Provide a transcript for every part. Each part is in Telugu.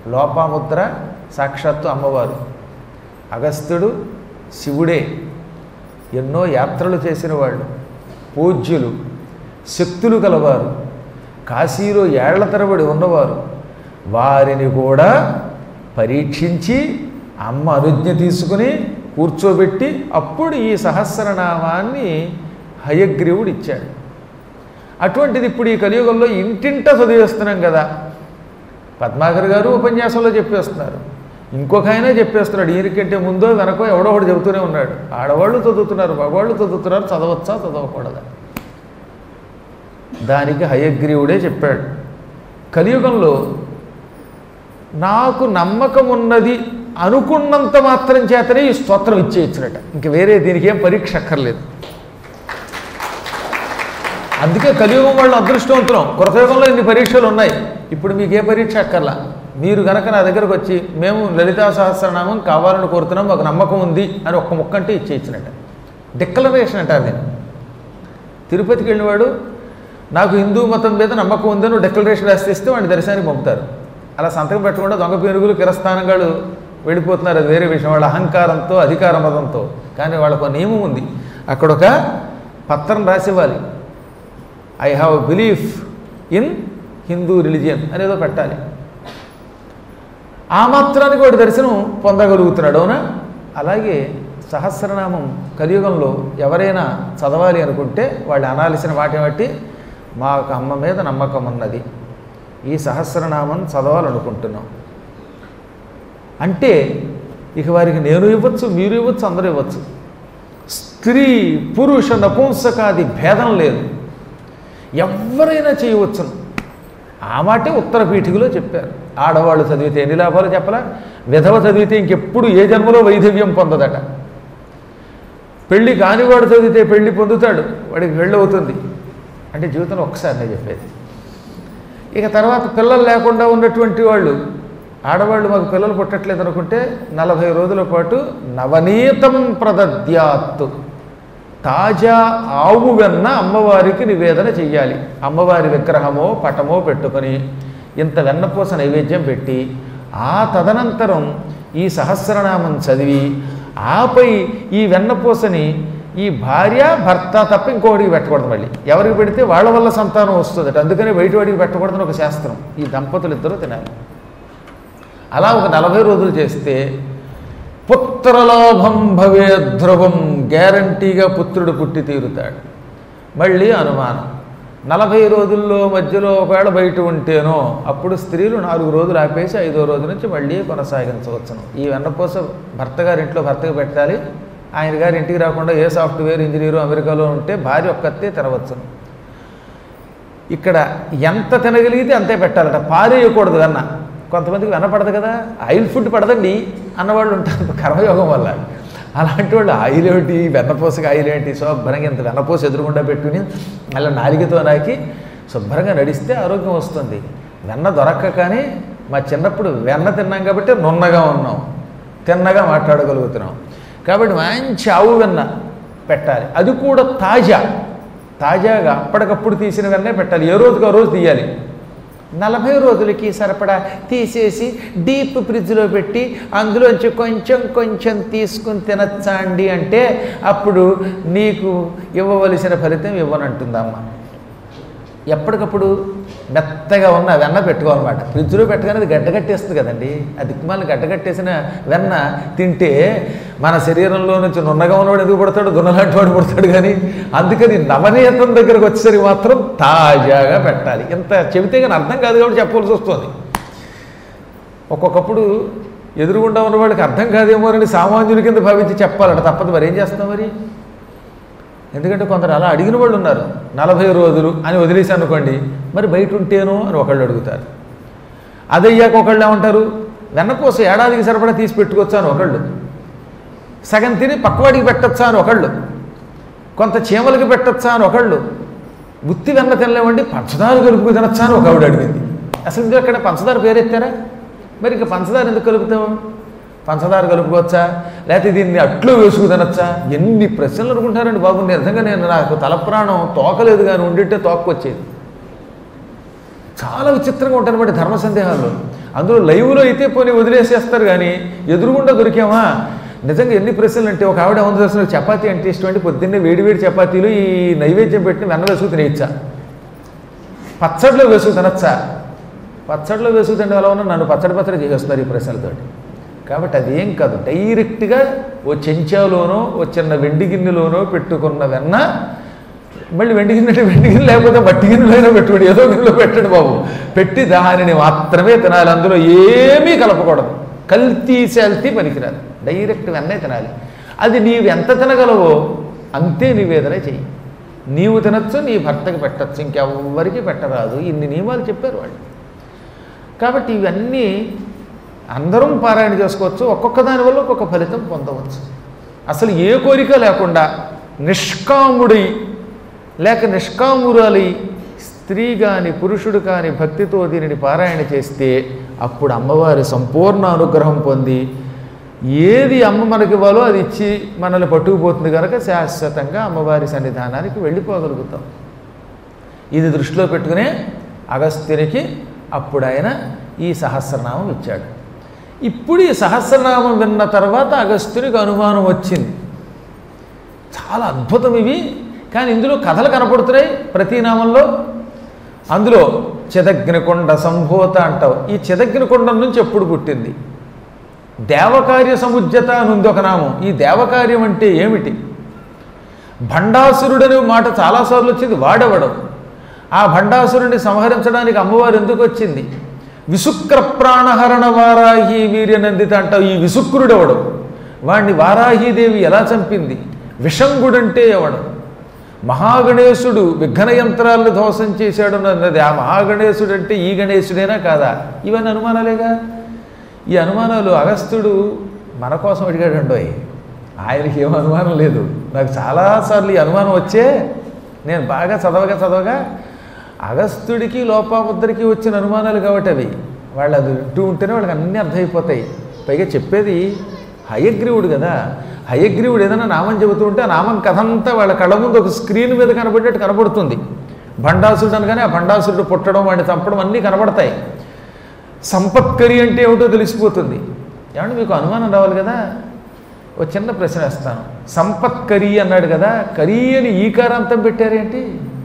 లోపాముద్ర సాక్షాత్తు అమ్మవారు అగస్త్యుడు శివుడే ఎన్నో యాత్రలు చేసిన వాళ్ళు పూజ్యులు శక్తులు గలవారు కాశీలో ఏళ్ల తరబడి ఉన్నవారు వారిని కూడా పరీక్షించి అమ్మ అనుజ్ఞ తీసుకుని కూర్చోబెట్టి అప్పుడు ఈ సహస్రనామాన్ని హయగ్రీవుడు ఇచ్చాడు అటువంటిది ఇప్పుడు ఈ కలియుగంలో ఇంటింట చదివేస్తున్నాం కదా పద్మాకర్ గారు ఉపన్యాసంలో చెప్పేస్తున్నారు ఇంకొక ఆయన చెప్పేస్తున్నాడు ఈయనకంటే ముందో వెనకో ఎవడో ఒకడు చెబుతూనే ఉన్నాడు ఆడవాళ్ళు చదువుతున్నారు మగవాళ్ళు చదువుతున్నారు చదవచ్చా చదవకూడదా దానికి హయగ్రీవుడే చెప్పాడు కలియుగంలో నాకు నమ్మకం ఉన్నది అనుకున్నంత మాత్రం చేతనే ఈ స్తోత్రం ఇచ్చేయచ్చునట ఇంక వేరే దీనికి ఏం పరీక్ష అక్కర్లేదు అందుకే కలియుగం వాళ్ళు అదృష్టవంతులం కృతయుగంలో ఇన్ని పరీక్షలు ఉన్నాయి ఇప్పుడు మీకు ఏ పరీక్ష అక్కర్లా మీరు గనక నా దగ్గరకు వచ్చి మేము లలితా సహస్రనామం కావాలని కోరుతున్నాం మాకు నమ్మకం ఉంది అని ఒక్క ముక్క అంటే ఇచ్చేయించినట్ట డిక్లరేషన్ అంటారు నేను తిరుపతికి వెళ్ళినవాడు నాకు హిందూ మతం మీద నమ్మకం ఉందని డిక్లరేషన్ రాసి ఇస్తే వాడిని దర్శనానికి పంపుతారు అలా సంతకం పెట్టకుండా దొంగ పేరుగులు కిరస్థానంగాళ్ళు వెళ్ళిపోతున్నారు అది వేరే విషయం వాళ్ళ అహంకారంతో అధికార మతంతో కానీ వాళ్ళకు ఒక నియమం ఉంది అక్కడ ఒక పత్రం రాసివ్వాలి I have belief in Hindu religion అనేదో పెట్టాలి ఆ మాత్రానికి వాడు దర్శనం పొందగలుగుతున్నాడు అవునా అలాగే సహస్రనామం కలియుగంలో ఎవరైనా చదవాలి అనుకుంటే వాళ్ళు అనాల్సిన మాట ఏమిటి మాకు అమ్మ మీద నమ్మకం ఉన్నది ఈ సహస్రనామం చదవాలనుకుంటున్నాం అంటే ఇక వారికి నేను ఇవ్వచ్చు మీరు ఇవ్వచ్చు అందరూ ఇవ్వచ్చు స్త్రీ పురుష నపుంసకాది భేదం లేదు ఎవరైనా చేయవచ్చును ఆ మాటే ఉత్తర పీఠికలో చెప్పారు ఆడవాళ్ళు చదివితే ఎన్ని లాభాలు చెప్పలా విధవ చదివితే ఇంకెప్పుడు ఏ జన్మలో వైధవ్యం పొందదట పెళ్లి కానివాడు చదివితే పెళ్లి పొందుతాడు వాడికి పెళ్ళి అవుతుంది అంటే జీవితంలో ఒక్కసారి నేను చెప్పేది ఇక తర్వాత పిల్లలు లేకుండా ఉన్నటువంటి వాళ్ళు ఆడవాళ్ళు మాకు పిల్లలు పుట్టట్లేదు అనుకుంటే నలభై రోజుల పాటు నవనీతం ప్రదద్యాత్తు తాజా ఆవు వెన్న అమ్మవారికి నివేదన చెయ్యాలి అమ్మవారి విగ్రహమో పటమో పెట్టుకొని ఇంత వెన్నపూస నైవేద్యం పెట్టి ఆ తదనంతరం ఈ సహస్రనామం చదివి ఆపై ఈ వెన్నపూసని ఈ భార్య భర్త తప్ప ఇంకొకటికి పెట్టకూడదు మళ్ళీ ఎవరికి పెడితే వాళ్ళ వల్ల సంతానం వస్తుందట అందుకని బయట వాడికి పెట్టకూడదని ఒక శాస్త్రం ఈ దంపతులు ఇద్దరూ తినాలి అలా ఒక నలభై రోజులు చేస్తే పుత్రలాభం భవే ధ్రువం గ్యారంటీగా పుత్రుడు పుట్టి తీరుతాడు మళ్ళీ అనుమానం నలభై రోజుల్లో మధ్యలో ఒకవేళ బయట ఉంటేనో అప్పుడు స్త్రీలు నాలుగు రోజులు ఆపేసి ఐదో రోజు నుంచి మళ్ళీ కొనసాగించవచ్చును ఈ వెన్నపూస భర్త గారి ఇంట్లో భర్తకు పెట్టాలి ఆయన గారి ఇంటికి రాకుండా ఏ సాఫ్ట్వేర్ ఇంజనీరు అమెరికాలో ఉంటే భార్య ఒక్కతే తినవచ్చును ఇక్కడ ఎంత తినగలిగితే అంతే పెట్టాలట పారేయకూడదు వెన్న కొంతమందికి వెన్న పడదు కదా ఆయిల్ ఫుడ్ పడదండి అన్నవాళ్ళు ఉంటారు కర్మయోగం వల్ల అలాంటి వాళ్ళు ఆయిల్ ఏమిటి వెన్నపూసకి ఆయిల్ ఏంటి శుభ్రంగా ఇంత వెన్నపూస ఎదురుగుండా పెట్టుకుని అలా నాలికతో నాకి శుభ్రంగా నడిస్తే ఆరోగ్యం వస్తుంది వెన్న దొరక్క కానీ మా చిన్నప్పుడు వెన్న తిన్నాం కాబట్టి నున్నగా ఉన్నాం తిన్నగా మాట్లాడగలుగుతున్నాం కాబట్టి మంచి ఆవు వెన్న పెట్టాలి అది కూడా తాజా తాజాగా అప్పటికప్పుడు తీసిన వెన్నే పెట్టాలి ఏ రోజుకి ఆ రోజు తీయాలి నలభై రోజులకి సరిపడా తీసేసి డీప్ ఫ్రిడ్జ్లో పెట్టి అందులోంచి కొంచెం కొంచెం తీసుకుని తినచ్చా అండి అంటే అప్పుడు నీకు ఇవ్వవలసిన ఫలితం ఇవ్వనంటుందమ్మ ఎప్పటికప్పుడు మెత్తగా ఉన్న వెన్న పెట్టుకోవాలన్నమాట ఫ్రిడ్జ్లో పెట్టగానే అది గడ్డగట్టేస్తుంది కదండి ఆ దిక్కుమాలను గడ్డగట్టేసిన వెన్న తింటే మన శరీరంలో నుంచి నున్నగా ఉన్నవాడు ఎందుకు పుడతాడు దున్నలాంటి వాడు పుడతాడు కానీ అందుకని నవనీతం దగ్గరకు వచ్చేసరికి మాత్రం తాజాగా పెట్టాలి ఇంత చెబితే కానీ అర్థం కాదు కాబట్టి చెప్పవలసి వస్తుంది ఒక్కొక్కప్పుడు ఎదురుగుండా ఉన్న వాళ్ళకి అర్థం కాదేమో అని సామాన్యుల కింద భావించి చెప్పాలట తప్పదు మరి ఏం చేస్తాం మరి ఎందుకంటే కొందరు అలా అడిగిన వాళ్ళు ఉన్నారు నలభై రోజులు అని వదిలేసి అనుకోండి మరి బయట ఉంటేనో అని ఒకళ్ళు అడుగుతారు అదయ్యాక ఒకళ్ళు ఏమంటారు వెన్నపూస ఏడాదికి సరిపడా తీసి పెట్టుకోవచ్చా అని ఒకళ్ళు సగం తిని పక్కవాడికి పెట్టచ్చా అని ఒకళ్ళు కొంత చీమలకి పెట్టచ్చా అని ఒకళ్ళు ఉత్తి వెన్న తినలేమండి పంచదార కలుపుకు తినచ్చా అని ఒక ఆవిడ అడిగింది అసలు ఇంకా అక్కడ పంచదార పేరెత్తారా మరి ఇంకా పంచదార ఎందుకు కలుపుతావు పంచదార కలుపుకోవచ్చా లేకపోతే దీన్ని అట్లు వేసుకు తినచ్చా ఎన్ని ప్రశ్నలు అనుకుంటారండి బాబు నిజంగా నేను నాకు తలప్రాణం తోకలేదు కానీ ఉండింటే తోక్కొచ్చేది చాలా విచిత్రంగా ఉంటాయి ధర్మ సందేహాలు అందులో లైవ్లో అయితే పోనీ వదిలేసేస్తారు కానీ ఎదురుగుండా దొరికామా నిజంగా ఎన్ని ప్రశ్నలు అంటే ఒక ఆవిడ ఉంది తెలుసు చపాతీ అంటే ఇష్టం అంటే పొద్దున్నే వేడి వేడి చపాతీలు ఈ నైవేద్యం పెట్టిన వెన్న వేసుకు తినేయచ్చా పచ్చడిలో వేసుకు తినచ్చా పచ్చడిలో వేసుకు తినడం ఎలా ఉన్నా నన్ను పచ్చడి పచ్చడి చేసేస్తున్నారు ఈ ప్రశ్నలతోటి కాబట్టి అది ఏం కాదు డైరెక్ట్గా ఓ చెంచాలోనో ఓ చిన్న వెండి గిన్నెలోనో పెట్టుకున్న వెన్న మళ్ళీ వెండి గిన్నె అంటే వెండి గిన్నె లేకపోతే మట్టి గిన్నెలైనా పెట్టుకోండి ఏదో గిన్నెలో పెట్టండి బాబు పెట్టి దానిని మాత్రమే తినాలి అందులో ఏమీ కలపకూడదు కల్తీ శాల్తీ పనికిరాదు డైరెక్ట్ వెన్నే తినాలి అది నీవు ఎంత తినగలవో అంతే నివేదన చెయ్యి నీవు తినచ్చు నీ భర్తకి పెట్టచ్చు ఇంకెవ్వరికి పెట్టరాదు ఇన్ని నియమాలు చెప్పారు వాళ్ళు కాబట్టి ఇవన్నీ అందరం పారాయణ చేసుకోవచ్చు ఒక్కొక్క దాని వల్ల ఒక్కొక్క ఫలితం పొందవచ్చు అసలు ఏ కోరిక లేకుండా నిష్కాముడై లేక నిష్కామురాలి స్త్రీ కాని పురుషుడు కాని భక్తితో దీనిని పారాయణ చేస్తే అప్పుడు అమ్మవారి సంపూర్ణ అనుగ్రహం పొంది ఏది అమ్మ మనకి ఇవ్వాలో అది ఇచ్చి మనల్ని పట్టుకుపోతుంది కనుక శాశ్వతంగా అమ్మవారి సన్నిధానానికి వెళ్ళిపోగలుగుతాం ఇది దృష్టిలో పెట్టుకునే అగస్త్యునికి అప్పుడు ఆయన ఈ సహస్రనామం ఇచ్చాడు ఇప్పుడు ఈ సహస్రనామం విన్న తర్వాత అగస్త్యునికి అనుమానం వచ్చింది చాలా అద్భుతం ఇవి కానీ ఇందులో కథలు కనపడుతున్నాయి ప్రతి నామంలో అందులో చిదగ్నికొండ సంభూత అంటావు ఈ చిదగ్నికొండం నుంచి ఎప్పుడు పుట్టింది దేవకార్య సముజ్జత అని ఉంది ఒక నామం ఈ దేవకార్యం అంటే ఏమిటి భండాసురుడనే మాట చాలాసార్లు వచ్చింది వాడెవడం ఆ భండాసురుడిని సంహరించడానికి అమ్మవారు ఎందుకు వచ్చింది విశుక్ర ప్రాణహరణ వారాహి వీర్యనందిత అంటావు ఈ విశుక్రుడెవడు వాణ్ణి వారాహీదేవి ఎలా చంపింది విషంగుడంటే ఎవడు మహాగణేశుడు విఘ్న యంత్రాలను ధ్వంసం చేశాడు అన్నది ఆ మహాగణేశుడు అంటే ఈ గణేశుడేనా కాదా ఇవన్నీ అనుమానాలేగా ఈ అనుమానాలు అగస్త్యుడు మన కోసం అడిగాడండోయ్ ఆయనకి ఏం అనుమానం లేదు నాకు చాలాసార్లు ఈ అనుమానం వచ్చే నేను బాగా చదవగా చదవగా అగస్త్యుడికి లోపాముద్రకి వచ్చిన అనుమానాలు కాబట్టి అవి వాళ్ళు అది వింటూ ఉంటేనే వాళ్ళకి అన్నీ అర్థమైపోతాయి పైగా చెప్పేది హయగ్రీవుడు కదా హయగ్రీవుడు ఏదైనా నామం చెబుతూ ఉంటే ఆ నామం కథ అంతా వాళ్ళ కళ్ళ ముందు ఒక స్క్రీన్ మీద కనబడేట్టు కనబడుతుంది భండాసురుడు అనగానే ఆ భండాసురుడు పుట్టడం వాడిని చంపడం అన్నీ కనబడతాయి సంపత్కరి అంటే ఏమిటో తెలిసిపోతుంది ఏమంటే మీకు అనుమానం రావాలి కదా ఒక చిన్న ప్రశ్న వేస్తాను సంపత్కరి అన్నాడు కదా కరీ అని ఈకారాంతం పెట్టారేంటి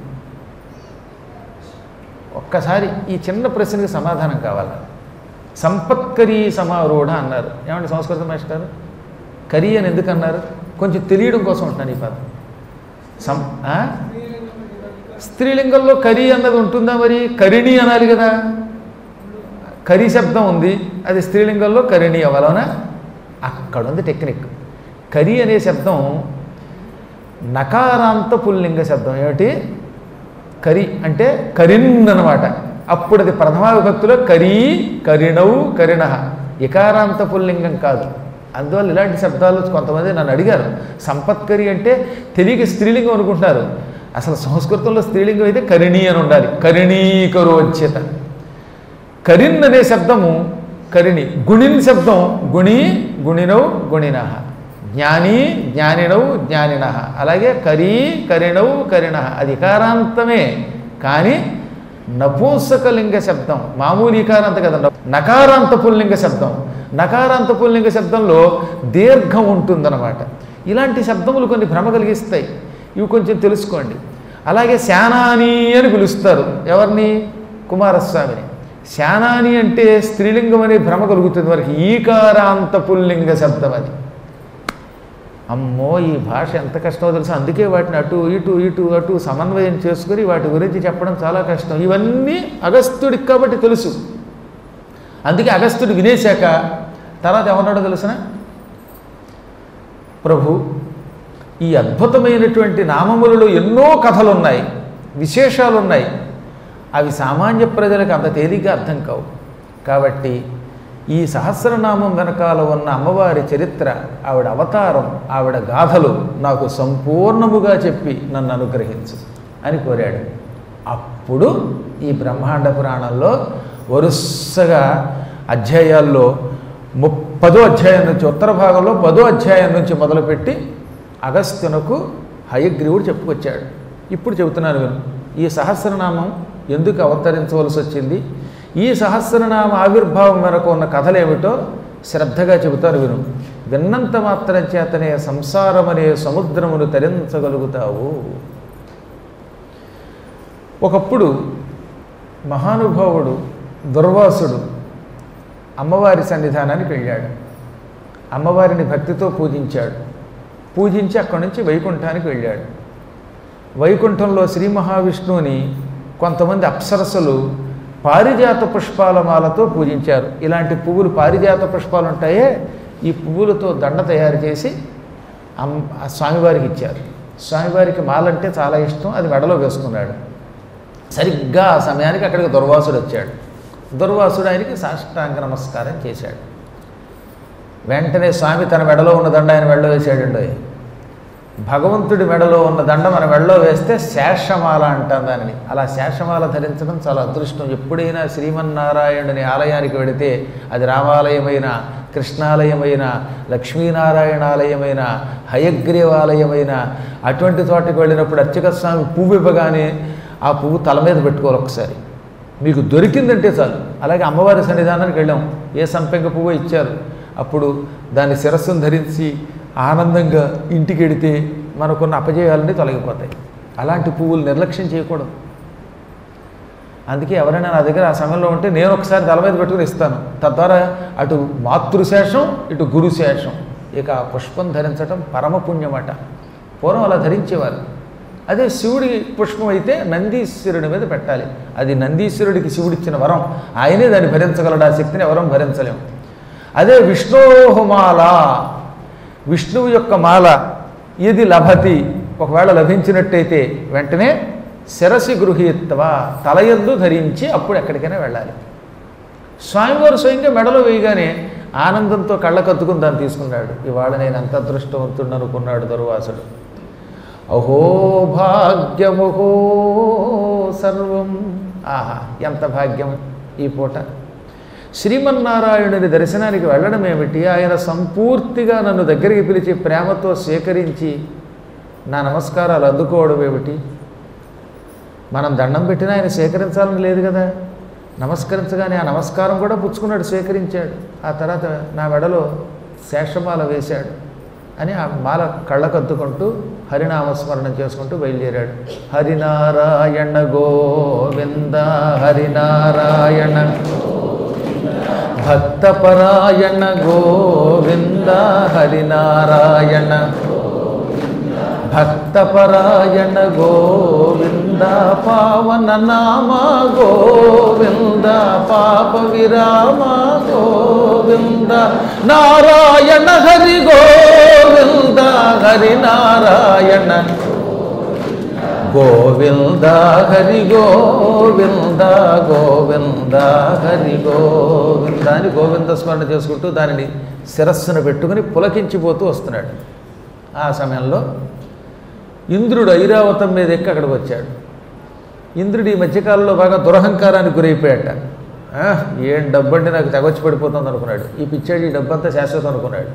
ఒక్కసారి ఈ చిన్న ప్రశ్నకి సమాధానం కావాలి సంపత్కరీ సమారూఢ అన్నారు ఏమంటే సంస్కృత మాస్టర్ కరీ అని ఎందుకు అన్నారు కొంచెం తెలియడం కోసం ఉంటున్నాను ఈ పదం సం ఆ? స్త్రీలింగంలో కరీ అన్నది ఉంటుందా మరి కరిణి అనాలి కదా కరి శబ్దం ఉంది అది స్త్రీలింగంలో కరిణి అవ్వాలనా అక్కడ ఉంది టెక్నిక్ కరి అనే శబ్దం నకారాంత పుల్లింగ శబ్దం ఏమిటి కరి అంటే కరిన్ అనమాట అప్పుడు అది ప్రథమా విభక్తిలో కరీ కరిణవు కరిణ ఇకారాంత పుల్లింగం కాదు అందువల్ల ఇలాంటి శబ్దాలు కొంతమంది నన్ను అడిగారు సంపత్కరి అంటే తెలియక స్త్రీలింగం అనుకుంటున్నారు అసలు సంస్కృతంలో స్త్రీలింగం అయితే కరిణి అని ఉండాలి కరిణీకరోచ్యత కరిన్ అనే శబ్దము కరిణి గుణిన్ శబ్దం గుణి గుణినౌ గుణిన జ్ఞాని జ్ఞానినౌ జ్ఞానిన అలాగే కరీ కరిణౌ కరిణ అది ఇకారాంతమే కానీ నపూంసకలింగ శబ్దం మామూలు ఇకారాంత కదా నకారాంత పుల్లింగ శబ్దం నకారాంత పుల్లింగ శబ్దంలో దీర్ఘం ఉంటుందన్నమాట ఇలాంటి శబ్దములు కొన్ని భ్రమ కలిగిస్తాయి ఇవి కొంచెం తెలుసుకోండి అలాగే శానాని అని పిలుస్తారు ఎవరిని కుమారస్వామిని శానాని అంటే స్త్రీలింగం అనే భ్రమ కలుగుతుంది వారికి ఈకారాంత పుల్లింగ శబ్దం అది అమ్మో ఈ భాష ఎంత కష్టమో తెలుసు అందుకే వాటిని అటు ఇటు ఇటు అటు సమన్వయం చేసుకుని వాటి గురించి చెప్పడం చాలా కష్టం ఇవన్నీ అగస్త్యుడికి కాబట్టి తెలుసు అందుకే అగస్త్యుడు వినేశాక తర్వాత ఏమన్నాడో తెలుసిన ప్రభు ఈ అద్భుతమైనటువంటి నామములలో ఎన్నో కథలు ఉన్నాయి విశేషాలు ఉన్నాయి అవి సామాన్య ప్రజలకు అంత తేలిగ్గా అర్థం కావు కాబట్టి ఈ సహస్రనామం వెనకాల ఉన్న అమ్మవారి చరిత్ర ఆవిడ అవతారం ఆవిడ గాథలు నాకు సంపూర్ణముగా చెప్పి నన్ను అనుగ్రహించు అని కోరాడు అప్పుడు ఈ బ్రహ్మాండ పురాణంలో వరుసగా అధ్యాయాల్లో ము పదో అధ్యాయం నుంచి ఉత్తర భాగంలో పదో అధ్యాయం నుంచి మొదలుపెట్టి అగస్త్యునకు హయగ్రీవుడు చెప్పుకొచ్చాడు ఇప్పుడు చెబుతున్నాను విను ఈ సహస్రనామం ఎందుకు అవతరించవలసి వచ్చింది ఈ సహస్రనామ ఆవిర్భావం వెనక ఉన్న కథలేమిటో శ్రద్ధగా చెబుతారు విను విన్నంత మాత్రం చేతనే సంసారం అనే సముద్రమును తరించగలుగుతావు ఒకప్పుడు మహానుభావుడు దుర్వాసుడు అమ్మవారి సన్నిధానానికి వెళ్ళాడు అమ్మవారిని భక్తితో పూజించాడు పూజించి అక్కడి నుంచి వైకుంఠానికి వెళ్ళాడు వైకుంఠంలో శ్రీ మహావిష్ణువుని కొంతమంది అప్సరసలు పారిజాత పుష్పాల మాలతో పూజించారు ఇలాంటి పువ్వులు పారిజాత పుష్పాలు ఉంటాయే ఈ పువ్వులతో దండ తయారు చేసి అమ్ ఆ స్వామివారికి ఇచ్చారు స్వామివారికి మాలంటే చాలా ఇష్టం అది మెడలో వేసుకున్నాడు సరిగ్గా ఆ సమయానికి అక్కడికి దుర్వాసుడు వచ్చాడు దుర్వాసుడు ఆయనకి సాష్టాంగ నమస్కారం చేశాడు వెంటనే స్వామి తన మెడలో ఉన్న దండ ఆయన మెడలో వేసాడండి భగవంతుడి మెడలో ఉన్న దండ మన మెడలో వేస్తే శేషమాల అంటాం దానిని అలా శేషమాల ధరించడం చాలా అదృష్టం ఎప్పుడైనా శ్రీమన్నారాయణుని ఆలయానికి వెడితే అది రామాలయమైన కృష్ణాలయమైన లక్ష్మీనారాయణాలయమైన హయగ్రీవాలయమైన అటువంటి చోటకి వెళ్ళినప్పుడు అర్చక స్వామి పువ్వు ఇవ్వగానే ఆ పువ్వు తల మీద పెట్టుకోవాలి ఒకసారి మీకు దొరికిందంటే చాలు అలాగే అమ్మవారి సన్నిధానానికి వెళ్ళాం ఏ సంపెంగ పువ్వు ఇచ్చారు అప్పుడు దాని శిరస్సును ధరించి ఆనందంగా ఇంటికి వెడితే మనకున్న అపజయాలన్నీ తొలగిపోతాయి అలాంటి పువ్వులు నిర్లక్ష్యం చేయకూడదు అందుకే ఎవరైనా నా దగ్గర ఆ సమయంలో ఉంటే నేను ఒకసారి తల మీద పెట్టుకుని ఇస్తాను తద్వారా అటు మాతృశేషం ఇటు గురుశేషం ఇక ఆ పుష్పం ధరించడం పరమపుణ్యమట పూర్వం అలా ధరించేవారు అదే శివుడి పుష్పం అయితే నందీశ్వరుడి మీద పెట్టాలి అది నందీశ్వరుడికి శివుడిచ్చిన వరం ఆయనే దాన్ని భరించగలడు ఆ శక్తిని ఎవరం భరించలేం అదే విష్ణోహమాల విష్ణువు యొక్క మాల ఇది లభతి ఒకవేళ లభించినట్టయితే వెంటనే శిరసి గృహీత్వ తలయందు ధరించి అప్పుడు ఎక్కడికైనా వెళ్ళాలి స్వామివారు స్వయంగా మెడలో వేయగానే ఆనందంతో కళ్ళకత్తుకుని దాన్ని తీసుకున్నాడు ఇవాళ నేను అంత అదృష్టవంతుడు అనుకున్నాడు దుర్వాసుడు అహో భాగ్యముహో సర్వం ఆహా ఎంత భాగ్యం ఈ పూట శ్రీమన్నారాయణుని దర్శనానికి వెళ్ళడం ఏమిటి ఆయన సంపూర్తిగా నన్ను దగ్గరికి పిలిచి ప్రేమతో స్వీకరించి నా నమస్కారాలు అందుకోవడం ఏమిటి మనం దండం పెట్టినా ఆయన స్వీకరించాలని లేదు కదా నమస్కరించగానే ఆ నమస్కారం కూడా పుచ్చుకున్నాడు స్వీకరించాడు ఆ తర్వాత నా మెడలో శేషమాల వేశాడు అని ఆ మాల కళ్ళకద్దుకుంటూ హరినామస్మరణం చేసుకుంటూ బయలుదేరాడు హరినారాయణ గోవింద హరినారాయణ భక్తపరాయణ గోవింద హరినారాయణ భక్తపరాయణ గోవింద పావన నామ గోవింద పాప విరామ గోవింద నారాయణ హరి గోవింద హరి నారాయణ గోవింద హరి గోవింద గోవింద హరి గోవింద అని గోవింద స్మరణ చేసుకుంటూ దానిని శిరస్సును పెట్టుకుని పులకించిపోతూ వస్తున్నాడు ఆ సమయంలో ఇంద్రుడు ఐరావతం మీద ఎక్కి అక్కడికి వచ్చాడు ఇంద్రుడు ఈ మధ్యకాలంలో బాగా దురహంకారానికి గురైపోయాట "ఆ, ఏం డబ్బంటే నాకు తెగొచ్చి పడిపోతుంది అనుకున్నాడు ఈ పిచ్చాడు ఈ డబ్బంతా శాశ్వతం అనుకున్నాడు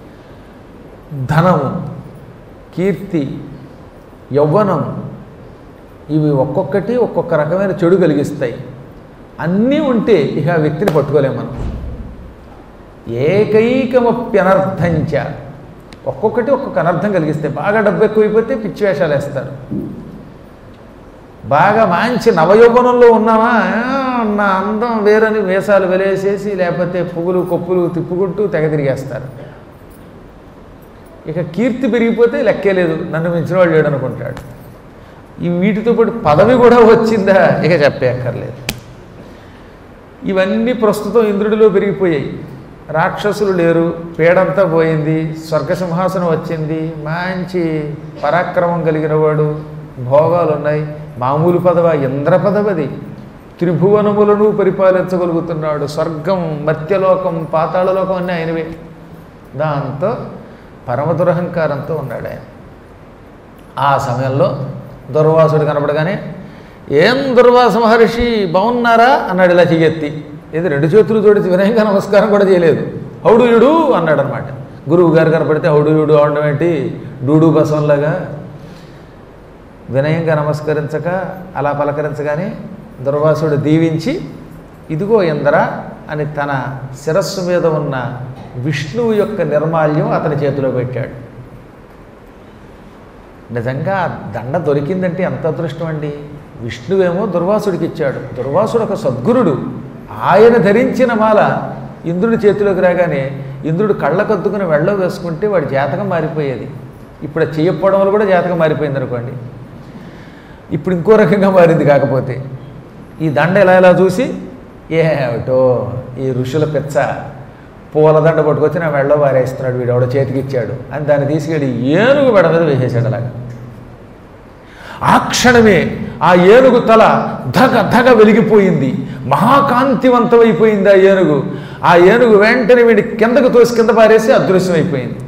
ధనము కీర్తి యవ్వనం ఇవి ఒక్కొక్కటి ఒక్కొక్క రకమైన చెడు కలిగిస్తాయి అన్నీ ఉంటే ఇక ఆ వ్యక్తిని పట్టుకోలేం మనం ఏకైకమప్యనర్థంచ ఒక్కొక్కటి ఒక్కొక్క అనర్థం కలిగిస్తాయి బాగా డబ్బు ఎక్కువైపోతే పిచ్చి వేషాలు వేస్తారు బాగా మంచి నవయౌవనంలో ఉన్నామా ఆ, నా అందం వేరని వేషాలు వెలేసేసి లేకపోతే పువ్వులు కొప్పులు తిప్పుకుంటూ తెగ తిరిగేస్తారు ఇక కీర్తి పెరిగిపోతే లెక్కే లేదు నన్ను మించిన వాడు లేడు అనుకుంటాడు ఈ వీటితో పాటు పదవి కూడా వచ్చిందా ఇక చెప్పేక్కర్లేదు ఇవన్నీ ప్రస్తుతం ఇంద్రుడిలో పెరిగిపోయాయి రాక్షసులు లేరు పేడంతా పోయింది స్వర్గ సింహాసనం వచ్చింది మంచి పరాక్రమం కలిగిన వాడు భోగాలు ఉన్నాయి మామూలు పదవ ఇంద్ర పదవది త్రిభువనములను పరిపాలించగలుగుతున్నాడు స్వర్గం మత్యలోకం పాతాళలోకం అన్నీ ఆయనవే దాంతో పరమ దురహంకారంతో ఉన్నాడు ఆయన ఆ సమయంలో దుర్వాసుడు కనపడగానే ఏం దుర్వాస మహర్షి బాగున్నారా అన్నాడు ఇలా చెయ్యెత్తి ఇది రెండు చేతులు జోడించి వినయంగా నమస్కారం కూడా చేయలేదు హౌడుయుడు అన్నాడు అనమాట గురువు గారు కనపడితే హౌడుయుడు అవడం ఏంటి డూడు బసంలాగా వినయంగా నమస్కరించక అలా పలకరించగానే దుర్వాసుడు దీవించి ఇదిగో ఇంద్ర అని తన శిరస్సు మీద ఉన్న విష్ణువు యొక్క నిర్మాల్యం అతని చేతిలో పెట్టాడు నిజంగా ఆ దండ దొరికిందంటే ఎంత అదృష్టం అండి విష్ణువేమో దుర్వాసుడికి ఇచ్చాడు దుర్వాసుడు ఒక సద్గురుడు ఆయన ధరించిన మాల ఇంద్రుడి చేతిలోకి రాగానే ఇంద్రుడు కళ్ళకద్దుకుని వెళ్ళ వేసుకుంటే వాడి జాతకం మారిపోయేది ఇప్పుడు అది చేయకపోవడం వల్ల కూడా జాతకం మారిపోయింది అనుకోండి ఇప్పుడు ఇంకో రకంగా మారింది కాకపోతే ఈ దండ ఇలా ఇలా చూసి ఏమిటో ఈ ఋషుల పిచ్చ పూలదండ పట్టుకొచ్చి నా మెడలో వారేస్తున్నాడు వీడు ఎవడో చేతికి ఇచ్చాడు అని దాన్ని తీసుకెళ్ళి ఏనుగు మెడ మీద వేసేసాడు అలాగా ఆ క్షణమే ఆ ఏనుగు తల ధగ ధగ వెలిగిపోయింది మహాకాంతివంతమైపోయింది ఆ ఏనుగు ఆ ఏనుగు వెంటనే వీడి కిందకు తోసి కింద పారేసి అదృశ్యమైపోయింది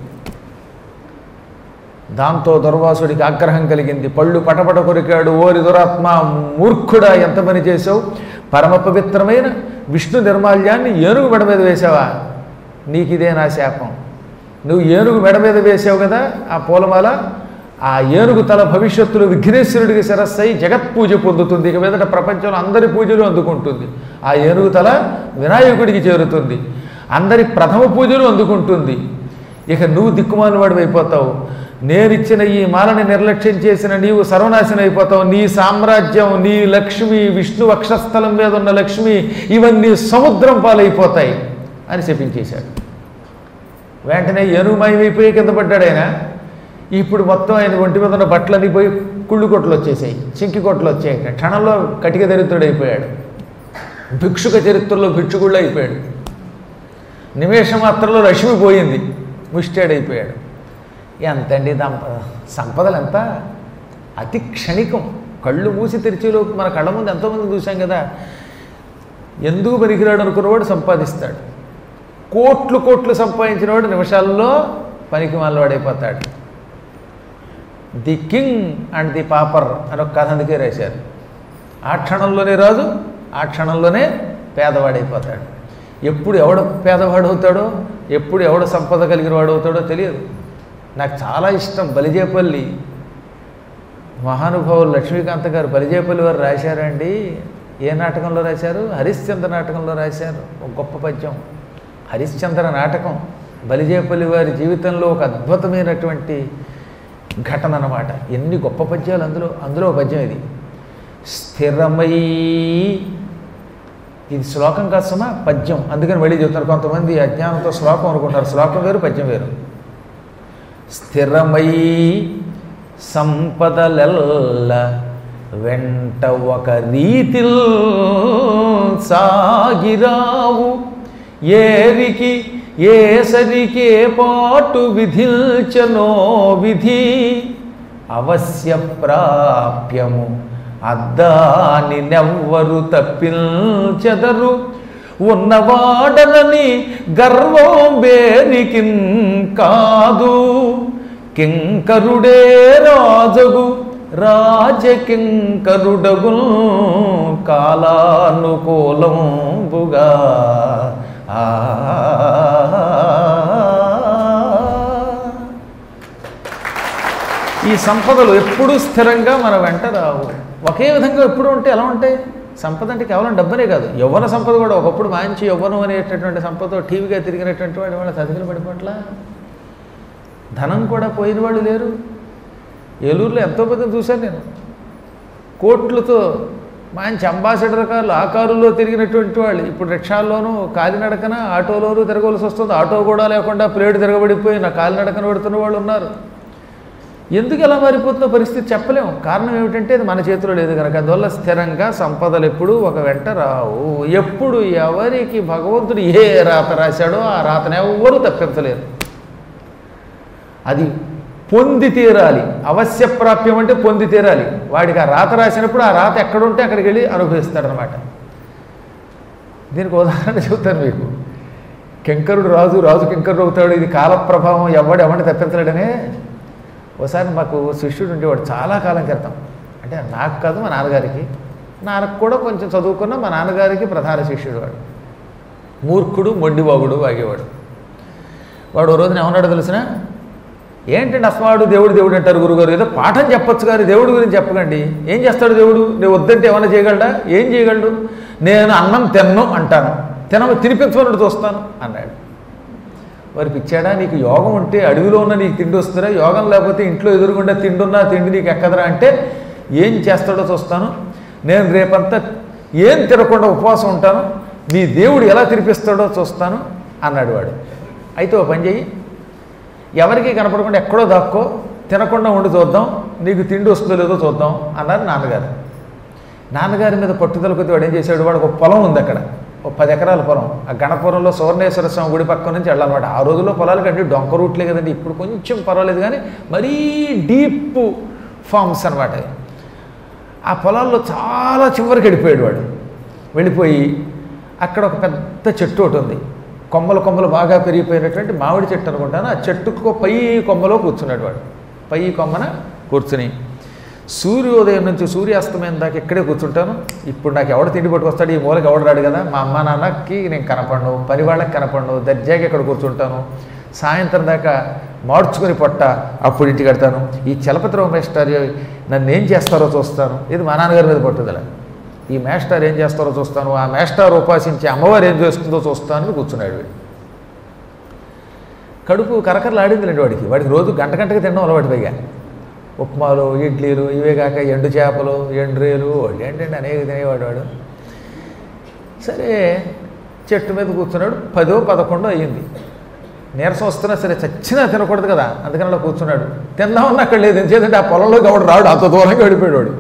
దాంతో దుర్వాసుడికి ఆగ్రహం కలిగింది పళ్ళు పటపట కొరికాడు ఓరి దురాత్మ మూర్ఖుడా ఎంత పని చేసావు పరమ పవిత్రమైన విష్ణు నిర్మాల్యాన్ని ఏనుగు మెడ మీద వేసావా నీకు ఇదే నా శాపం నువ్వు ఏనుగు మెడ మీద వేసావు కదా ఆ పూలమాల ఆ ఏనుగు తల భవిష్యత్తులో విఘ్నేశ్వరుడికి శిరస్సై జగత్ పూజ పొందుతుంది ఇక మీదట ప్రపంచంలో అందరి పూజలు అందుకుంటుంది ఆ ఏనుగు తల వినాయకుడికి చేరుతుంది అందరి ప్రథమ పూజలు అందుకుంటుంది ఇక నువ్వు దిక్కుమాలివాడు అయిపోతావు నేనిచ్చిన ఈ మాలని నిర్లక్ష్యం చేసిన నీవు సర్వనాశనం అయిపోతావు నీ సామ్రాజ్యం నీ లక్ష్మి విష్ణు వక్షస్థలం మీద ఉన్న లక్ష్మి ఇవన్నీ సముద్రం పాలైపోతాయి అని చెప్పించేశాడు వెంటనే ఏనుగుమయమైపోయి కింద పడ్డాడు ఆయన ఇప్పుడు మొత్తం ఆయన ఒంటి మీద ఉన్న బట్టలన్నీ పోయి కుళ్ళు కొట్లు వచ్చేసాయి చింకి కొట్లు వచ్చాయి క్షణంలో కటిక దరిద్రుడైపోయాడు భిక్షుక చరిత్రలో భిక్షుకుళ్ళు అయిపోయాడు నిమేష మాత్రంలో రష్మి పోయింది ముష్టాడైపోయాడు ఎంతండి దంప సంపదలు ఎంత అతి క్షణికం కళ్ళు మూసి తెరిచేలోపు మన కళ్ళ ముందు ఎంతోమంది చూసాం కదా ఎందుకు పనికిరాడు అనుకున్నవాడు సంపాదిస్తాడు కోట్లు కోట్లు సంపాదించిన వాడు నిమిషాల్లో పనికి వాడైపోతాడు the king and the pauper అని ఒక కథ అందుకే రాశారు ఆ క్షణంలోనే రాజు ఆ క్షణంలోనే పేదవాడైపోతాడు ఎప్పుడు ఎవడ పేదవాడు అవుతాడో ఎప్పుడు ఎవడ సంపద కలిగిన వాడు అవుతాడో తెలియదు నాకు చాలా ఇష్టం బలిజేపల్లి మహానుభావులు లక్ష్మీకాంత్ గారు బలిజేపల్లి వారు రాశారండి ఏ నాటకంలో రాశారు హరిశ్చంద్ర నాటకంలో రాశారు ఒక గొప్ప పద్యం హరిశ్చంద్ర నాటకం బలిజేపల్లి వారి జీవితంలో ఒక అద్భుతమైనటువంటి ఘటన అన్నమాట ఎన్ని గొప్ప పద్యాలు అందులో అందులో ఒక పద్యం ఇది స్థిరమై ఇది శ్లోకం కాదు సుమా పద్యం అందుకని మళ్ళీ చెప్తున్నారు కొంతమంది అజ్ఞానంతో శ్లోకం అనుకుంటారు శ్లోకం వేరు పద్యం వేరు స్థిరమై సంపదలెల్ల వెంట ఒక రీతిల్ సాగిరావు ఏరికి ఏసరికి ఏ పాటు విధిల్చనో విధి అవశ్య ప్రాప్యము అద్దాని నెవ్వరు తప్పించెదరు ఉన్నవాడనని గర్వం బేరికిన్ కాదు కింకరుడే రాజగు రాజకింకరుడగు కాలానుకూలంబుగా ఆ ఈ సంపదలు ఎప్పుడూ స్థిరంగా మన వెంట రావు ఒకే విధంగా ఎప్పుడు ఉంటే ఎలా ఉంటాయి సంపద అంటే కేవలం డబ్బనే కాదు యవ్వన సంపద కూడా ఒకప్పుడు మంచి యవ్వనం అనేటటువంటి సంపద టీవీగా తిరిగినటువంటి వాడు వాళ్ళ చదివిన పడిపోట్ల ధనం కూడా పోయిన వాళ్ళు లేరు ఏలూరులో ఎంతో మంది చూశాను నేను కోట్లతో మంచి అంబాసిడర్ కార్లు ఆ కారులో తిరిగినటువంటి వాళ్ళు ఇప్పుడు రిక్షాల్లోనూ కాలినడకన ఆటోలోనూ తిరగవలసి వస్తుంది ఆటో కూడా లేకుండా ప్లేట్ తిరగబడిపోయి నా కాలినడకన పెడుతున్న వాళ్ళు ఉన్నారు ఎందుకు ఎలా మారిపోతుందో పరిస్థితి చెప్పలేము కారణం ఏమిటంటే అది మన చేతిలో లేదు కనుక అందువల్ల స్థిరంగా సంపదలు ఎప్పుడు ఒక వెంట రావు ఎప్పుడు ఎవరికి భగవంతుడు ఏ రాత రాశాడో ఆ రాతను ఎవ్వరూ తప్పించలేరు అది పొంది తీరాలి అవశ్య ప్రాప్యం అంటే పొంది తీరాలి వాడికి ఆ రాత రాసినప్పుడు ఆ రాత ఎక్కడుంటే అక్కడికి వెళ్ళి అనుభవిస్తాడనమాట దీనికి ఉదాహరణ చెబుతాను మీకు కింకరుడు రాజు రాజు కింకరుడు అవుతాడు ఇది కాలప్రభావం ఎవడు ఎవరిని తప్పించలేడనే ఒకసారి మాకు శిష్యుడు ఉండేవాడు చాలా కాలం క్రితం అంటే నాకు కాదు మా నాన్నగారికి నాకు కూడా కొంచెం చదువుకున్న మా నాన్నగారికి ప్రధాన శిష్యుడు వాడు మూర్ఖుడు మొండిబాగుడు వాగేవాడు వాడు ఓ రోజున ఏమన్నాడు తెలిసిన ఏంటండి అస్మాడు దేవుడు దేవుడు అంటారు గురుగారు ఏదో పాఠం చెప్పొచ్చు కానీ దేవుడి గురించి చెప్పకండి ఏం చేస్తాడు దేవుడు నేను వద్దంటే ఏమైనా చేయగలడా ఏం చేయగలడు నేను అన్నం తిన్ను అంటాను తిన తినిపించమని చూస్తాను అన్నాడు వారికి ఇచ్చాడా నీకు యోగం ఉంటే అడవిలో ఉన్న నీకు తిండి వస్తుందా యోగం లేకపోతే ఇంట్లో ఎదురుగుండా తిండి ఉన్నా తిండి నీకు ఎక్కదరా అంటే ఏం చేస్తాడో చూస్తాను నేను రేపంతా ఏం తినకుండా ఉపవాసం ఉంటాను నీ దేవుడు ఎలా తినిపిస్తాడో చూస్తాను అన్నాడు వాడు అయితే ఓ పని చెయ్యి ఎవరికి కనపడకుండా ఎక్కడో దాక్కో తినకుండా ఉండి చూద్దాం నీకు తిండి వస్తుందో లేదో చూద్దాం అన్నారు నాన్నగారు నాన్నగారి మీద పట్టుదల కొద్ది వాడు ఏం చేశాడు వాడు ఒక పొలం ఉంది అక్కడ ఒక పది ఎకరాల పొలం ఆ గణపురంలో సువర్ణేశ్వర స్వామి గుడి పక్క నుంచి వెళ్ళాలన్నమాట ఆ రోజుల్లో పొలాలు కంటే డొంక రూట్లే కదండి ఇప్పుడు కొంచెం పర్వాలేదు కానీ మరీ డీప్ ఫార్మ్స్ అనమాట ఆ పొలాల్లో చాలా చివరికి వెళ్ళిపోయాడు వాడు వెళ్ళిపోయి అక్కడ ఒక పెద్ద చెట్టు ఒకటి ఉంది కొమ్మలు కొమ్మలు బాగా పెరిగిపోయినటువంటి మామిడి చెట్టు అనుకుంటాను ఆ చెట్టుకు పై కొమ్మలో కూర్చున్నాడు వాడు పై కొమ్మన కూర్చుని సూర్యోదయం నుంచి సూర్యాస్తమయం దాకా ఇక్కడే కూర్చుంటాను ఇప్పుడు నాకు ఎవడు తిండి పట్టుకొస్తాడు ఈ మూలకి ఎవడు రాడు కదా మా అమ్మ నాన్నకి నేను కనపడను పని వాళ్ళకి కనపడను దర్జాగా ఇక్కడ కూర్చుంటాను సాయంత్రం దాకా మార్చుకుని పొట్ట అప్పుడు ఇంటికి కడతాను ఈ చలపతిరావు మేస్టర్ నన్ను ఏం చేస్తారో చూస్తాను ఇది మా నాన్నగారి మీద పట్టుదల ఈ మేస్టర్ ఏం చేస్తారో చూస్తాను ఆ మేస్టర్ ఉపాసించి అమ్మవారు ఏం చేస్తుందో చూస్తాను అని కూర్చున్నాడు వీడు కడుపు కరకరలు ఆడిందిలేండి వాడికి వాడికి రోజు గంట గంటకి తినడం అలవాటు పైగా ఉప్మాలు ఇడ్లీలు ఇవే కాక ఎండు చేపలు ఎండ్రేలు ఏంటంటే అనేక తినేవాడు వాడు సరే చెట్టు మీద కూర్చున్నాడు పదో పదకొండో అయ్యింది నీరసం వస్తున్నా సరే చచ్చినా తినకూడదు కదా అందుకని అలా కూర్చున్నాడు తిందామన్నా అక్కడ లేదు ఎందుకంటే ఆ పొలంలో కాబట్టి రాడు అంత దూరంగా వెళ్ళిపోయాడు వాడు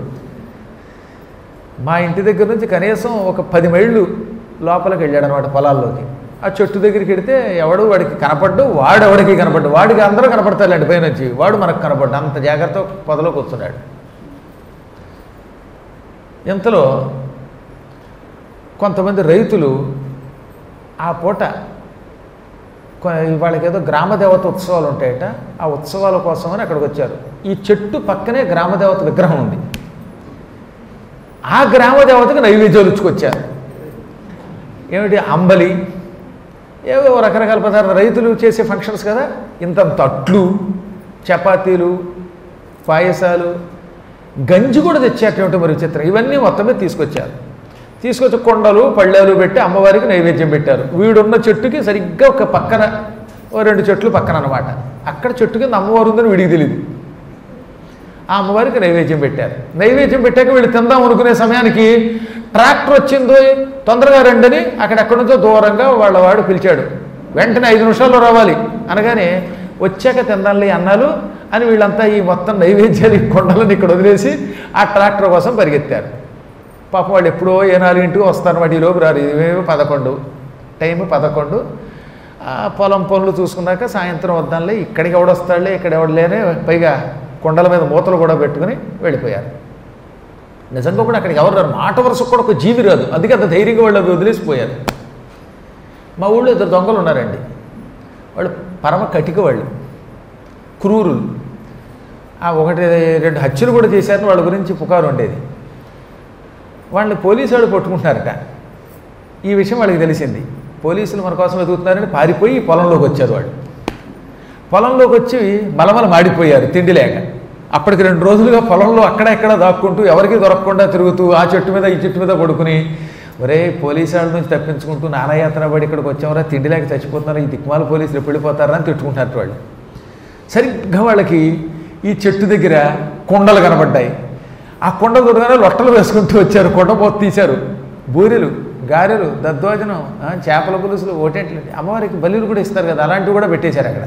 మా ఇంటి దగ్గర నుంచి కనీసం ఒక పది మైళ్ళు లోపలికి వెళ్ళాడు అనమాట పొలాల్లోకి ఆ చెట్టు దగ్గరికి వెడితే ఎవడు వాడికి కనపడ్డు వాడు ఎవడికి కనపడ్డు వాడికి అందరూ కనపడతారులేండి పైన వచ్చి వాడు మనకు కనపడ్డు అంత జాగ్రత్త పొదలో కూర్చున్నాడు ఇంతలో కొంతమంది రైతులు ఆ పూట కొ- వాళ్ళకి ఏదో గ్రామదేవత ఉత్సవాలు ఉంటాయట ఆ ఉత్సవాల కోసమని అక్కడికి వచ్చారు ఈ చెట్టు పక్కనే గ్రామదేవత విగ్రహం ఉంది ఆ గ్రామదేవతకు నైవేద్యాలు ఇచ్చుకొచ్చారు ఏమిటి అంబలి ఏవో రకరకాల పదార్థాలు రైతులు చేసే ఫంక్షన్స్ కదా ఇంతంత అట్లు చపాతీలు పాయసాలు గంజి కూడా తెచ్చేటువంటి మరి చిత్రం ఇవన్నీ మొత్తం మీద తీసుకొచ్చారు తీసుకొచ్చి కొండలు పళ్ళాలు పెట్టి అమ్మవారికి నైవేద్యం పెట్టారు వీడున్న చెట్టుకి సరిగ్గా ఒక పక్కన ఓ రెండు చెట్లు పక్కన అనమాట అక్కడ చెట్టు కింద అమ్మవారు ఉందని వీడికి తెలియదు ఆ అమ్మవారికి నైవేద్యం పెట్టారు నైవేద్యం పెట్టాక వీళ్ళు తిందాం అనుకునే సమయానికి ట్రాక్టర్ వచ్చిందో తొందరగా రండని అక్కడెక్కడి నుంచో దూరంగా వాళ్ళ వాడు పిలిచాడు వెంటనే ఐదు నిమిషాల్లో రావాలి అనగానే వచ్చాక తిందాలి అన్నాలు అని వీళ్ళంతా ఈ మొత్తం నైవేద్యాలు ఈ కొండలను ఇక్కడ వదిలేసి ఆ ట్రాక్టర్ కోసం పరిగెత్తారు పాపం వాళ్ళు ఎప్పుడో ఏ నాలుగింటికి వస్తారు వాటి ఈ లోపు రారు ఇవేమో పదకొండు టైం పదకొండు ఆ పొలం పనులు చూసుకున్నాక సాయంత్రం వద్దాంలే ఇక్కడికి ఎవడొస్తాడులే ఇక్కడ ఎవడలేనే పైగా కొండల మీద మూతలు కూడా పెట్టుకుని వెళ్ళిపోయారు నిజంగా కూడా అక్కడికి ఎవరు రారు మాట వరుసకు కూడా ఒక జీవి రాదు అందుకే అంత ధైర్యంగా వాళ్ళు అవి వదిలేసిపోయారు మా ఊళ్ళో ఇద్దరు దొంగలు ఉన్నారండి వాళ్ళు పరమ కటిక వాళ్ళు క్రూరులు ఆ ఒకటి రెండు హత్యలు కూడా చేశారని వాళ్ళ గురించి పుకారు ఉండేది వాళ్ళని పోలీసు వాళ్ళు పట్టుకుంటున్నారట ఈ విషయం వాళ్ళకి తెలిసింది పోలీసులు మన కోసం వెతుకుతున్నారని పారిపోయి ఈ పొలంలోకి వచ్చారు వాళ్ళు పొలంలోకి వచ్చి మలమల మాడిపోయారు తిండి లేక అప్పటికి రెండు రోజులుగా పొలంలో అక్కడ ఎక్కడ దాక్కుంటూ ఎవరికి దొరకకుండా తిరుగుతూ ఆ చెట్టు మీద ఈ చెట్టు మీద పడుకుని ఒరే పోలీసు వాళ్ళ నుంచి తప్పించుకుంటూ నానాయాత్ర పడి ఇక్కడికి వచ్చామరా తిండి లేక చచ్చిపోతున్నారు ఈ దిక్మాల పోలీసులు ఎప్పుడు వెళ్ళిపోతారా అని తిట్టుకుంటారు వాళ్ళు సరిగ్గా వాళ్ళకి ఈ చెట్టు దగ్గర కొండలు కనబడ్డాయి ఆ కొండ దూరంగానే లొట్టలు వేసుకుంటూ వచ్చారు కొండపోత తీశారు బూరెలు గారెలు దద్దోజనం ఆ, చేపల పులుసులు ఓటేట్లు అమ్మవారికి బలులు కూడా ఇస్తారు కదా అలాంటివి కూడా పెట్టేశారు అక్కడ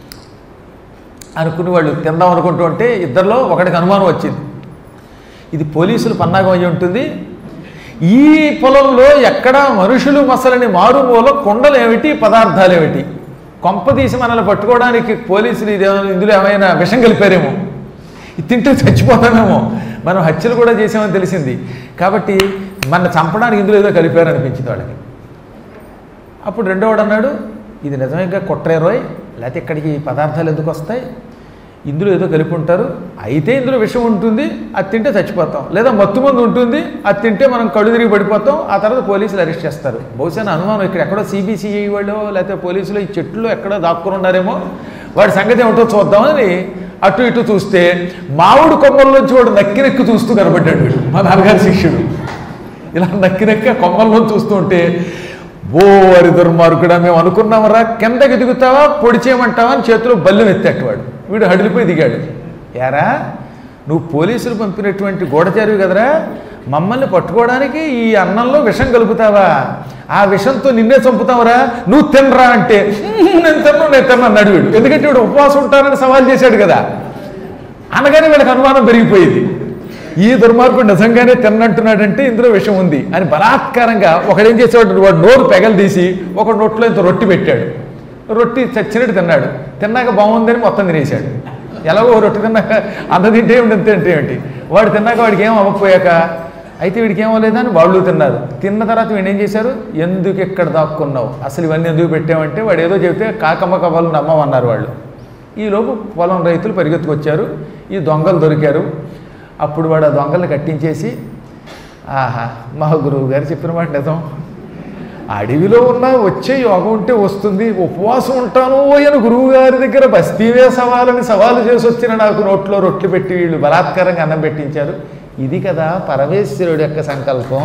అనుకుని వాళ్ళు తిందాం అనుకుంటూ ఉంటే ఇద్దరిలో ఒకటికి అనుమానం వచ్చింది ఇది పోలీసులు పన్నాగం అయి ఉంటుంది ఈ పొలంలో ఎక్కడ మనుషులు మసలని మారుమూల కొండలు ఏమిటి పదార్థాలు ఏమిటి కొంప తీసి మనల్ని పట్టుకోవడానికి పోలీసులు ఇది ఇందులో ఏమైనా విషం కలిపారేమో ఇది తింటే చచ్చిపోతామేమో మనం హత్యలు కూడా చేసామని తెలిసింది కాబట్టి మన చంపడానికి ఇందులో ఏదో కలిపారు అనిపించింది వాళ్ళకి అప్పుడు రెండోవాడు అన్నాడు ఇది నిజమేగా కొట్రేరోయ్ లేకపోతే ఇక్కడికి ఈ పదార్థాలు ఎందుకు వస్తాయి ఇందులో ఏదో కలిపి ఉంటారు అయితే ఇందులో విషం ఉంటుంది అది తింటే చచ్చిపోతాం లేదా మత్తు మందు ఉంటుంది అది తింటే మనం కళ్ళు తిరిగి పడిపోతాం ఆ తర్వాత పోలీసులు అరెస్ట్ చేస్తారు బహుశా నా అనుమానం ఇక్కడ ఎక్కడో సిబిసిఐ వాళ్ళు లేకపోతే పోలీసులు ఈ చెట్లు ఎక్కడో దాక్కుని ఉన్నారేమో వాడి సంగతి ఏమిటో చూద్దామని అటు ఇటు చూస్తే మామిడి కొమ్మల నుంచి వాడు నక్కి నక్కి చూస్తూ కనబడ్డాడు వీడు మా నాన్నగారి శిష్యుడు ఇలా నక్కి నక్కి ఆ కొమ్మల్లో చూస్తూ ఉంటే ఓ వారి దుర్మార్గుడా మేము అనుకున్నామరా కిందకి దిగుతావా పొడి చేయమంటావా అని చేతిలో బల్లెం ఎత్తేట వాడు వీడు హడిలిపోయి దిగాడు ఏరా నువ్వు పోలీసులు పంపినటువంటి గూఢచారివి కదరా మమ్మల్ని పట్టుకోవడానికి ఈ అన్నంలో విషం కలుపుతావా ఆ విషంతో నిన్నే చంపుతావరా నువ్వు తినరా అంటే "ఉహు, నేను తిన్ను నేను తిన్నా అన్నాడు వీడు ఎందుకంటే వీడు ఉపవాసం ఉంటానని సవాల్ చేశాడు కదా అనగానే వీళ్ళకి అనుమానం పెరిగిపోయింది ఈ దుర్మార్గుడు నిజంగానే తిన్నంటున్నాడంటే ఇందులో విషయం ఉంది అని బలాత్కారంగా ఒకడేం చేసేవాడు వాడు నోరు పెగలు తీసి ఒక నోట్లో ఇంత రొట్టి పెట్టాడు రొట్టి చచ్చినట్టు తిన్నాడు తిన్నాక బాగుందని మొత్తం తినేశాడు ఎలాగో ఓ రొట్టి తిన్నాక అంత తింటే ఏమిటి ఇంత తింటే ఏమిటి వాడు తిన్నాక వాడికి ఏం అవ్వకపోయాక అయితే వీడికి ఏమో లేదని వాళ్ళు తిన్నారు తిన్న తర్వాత వీడు ఏం చేశారు ఎందుకు ఇక్కడ దాక్కున్నావు అసలు ఇవన్నీ ఎందుకు పెట్టామంటే వాడు ఏదో చెబితే కాకమ్మ కవ్వలు నమ్మమన్నారు వాళ్ళు ఈలోపు పొలం రైతులు పరిగెత్తుకొచ్చారు ఈ దొంగలు దొరికారు అప్పుడు వాడు ఆ దొంగల్ని కట్టించేసి ఆహా మా గురువు గారు చెప్పిన మాట నిజం అడవిలో ఉన్న వచ్చే యోగం ఉంటే వస్తుంది ఉపవాసం ఉంటాను అని గురువు గారి దగ్గర బస్తీవే సవాలని సవాలు చేసి వచ్చిన నాకు నోట్లో రొట్లు పెట్టి వీళ్ళు బలాత్కారంగా అన్నం పెట్టించారు ఇది కదా పరమేశ్వరుడు యొక్క సంకల్పం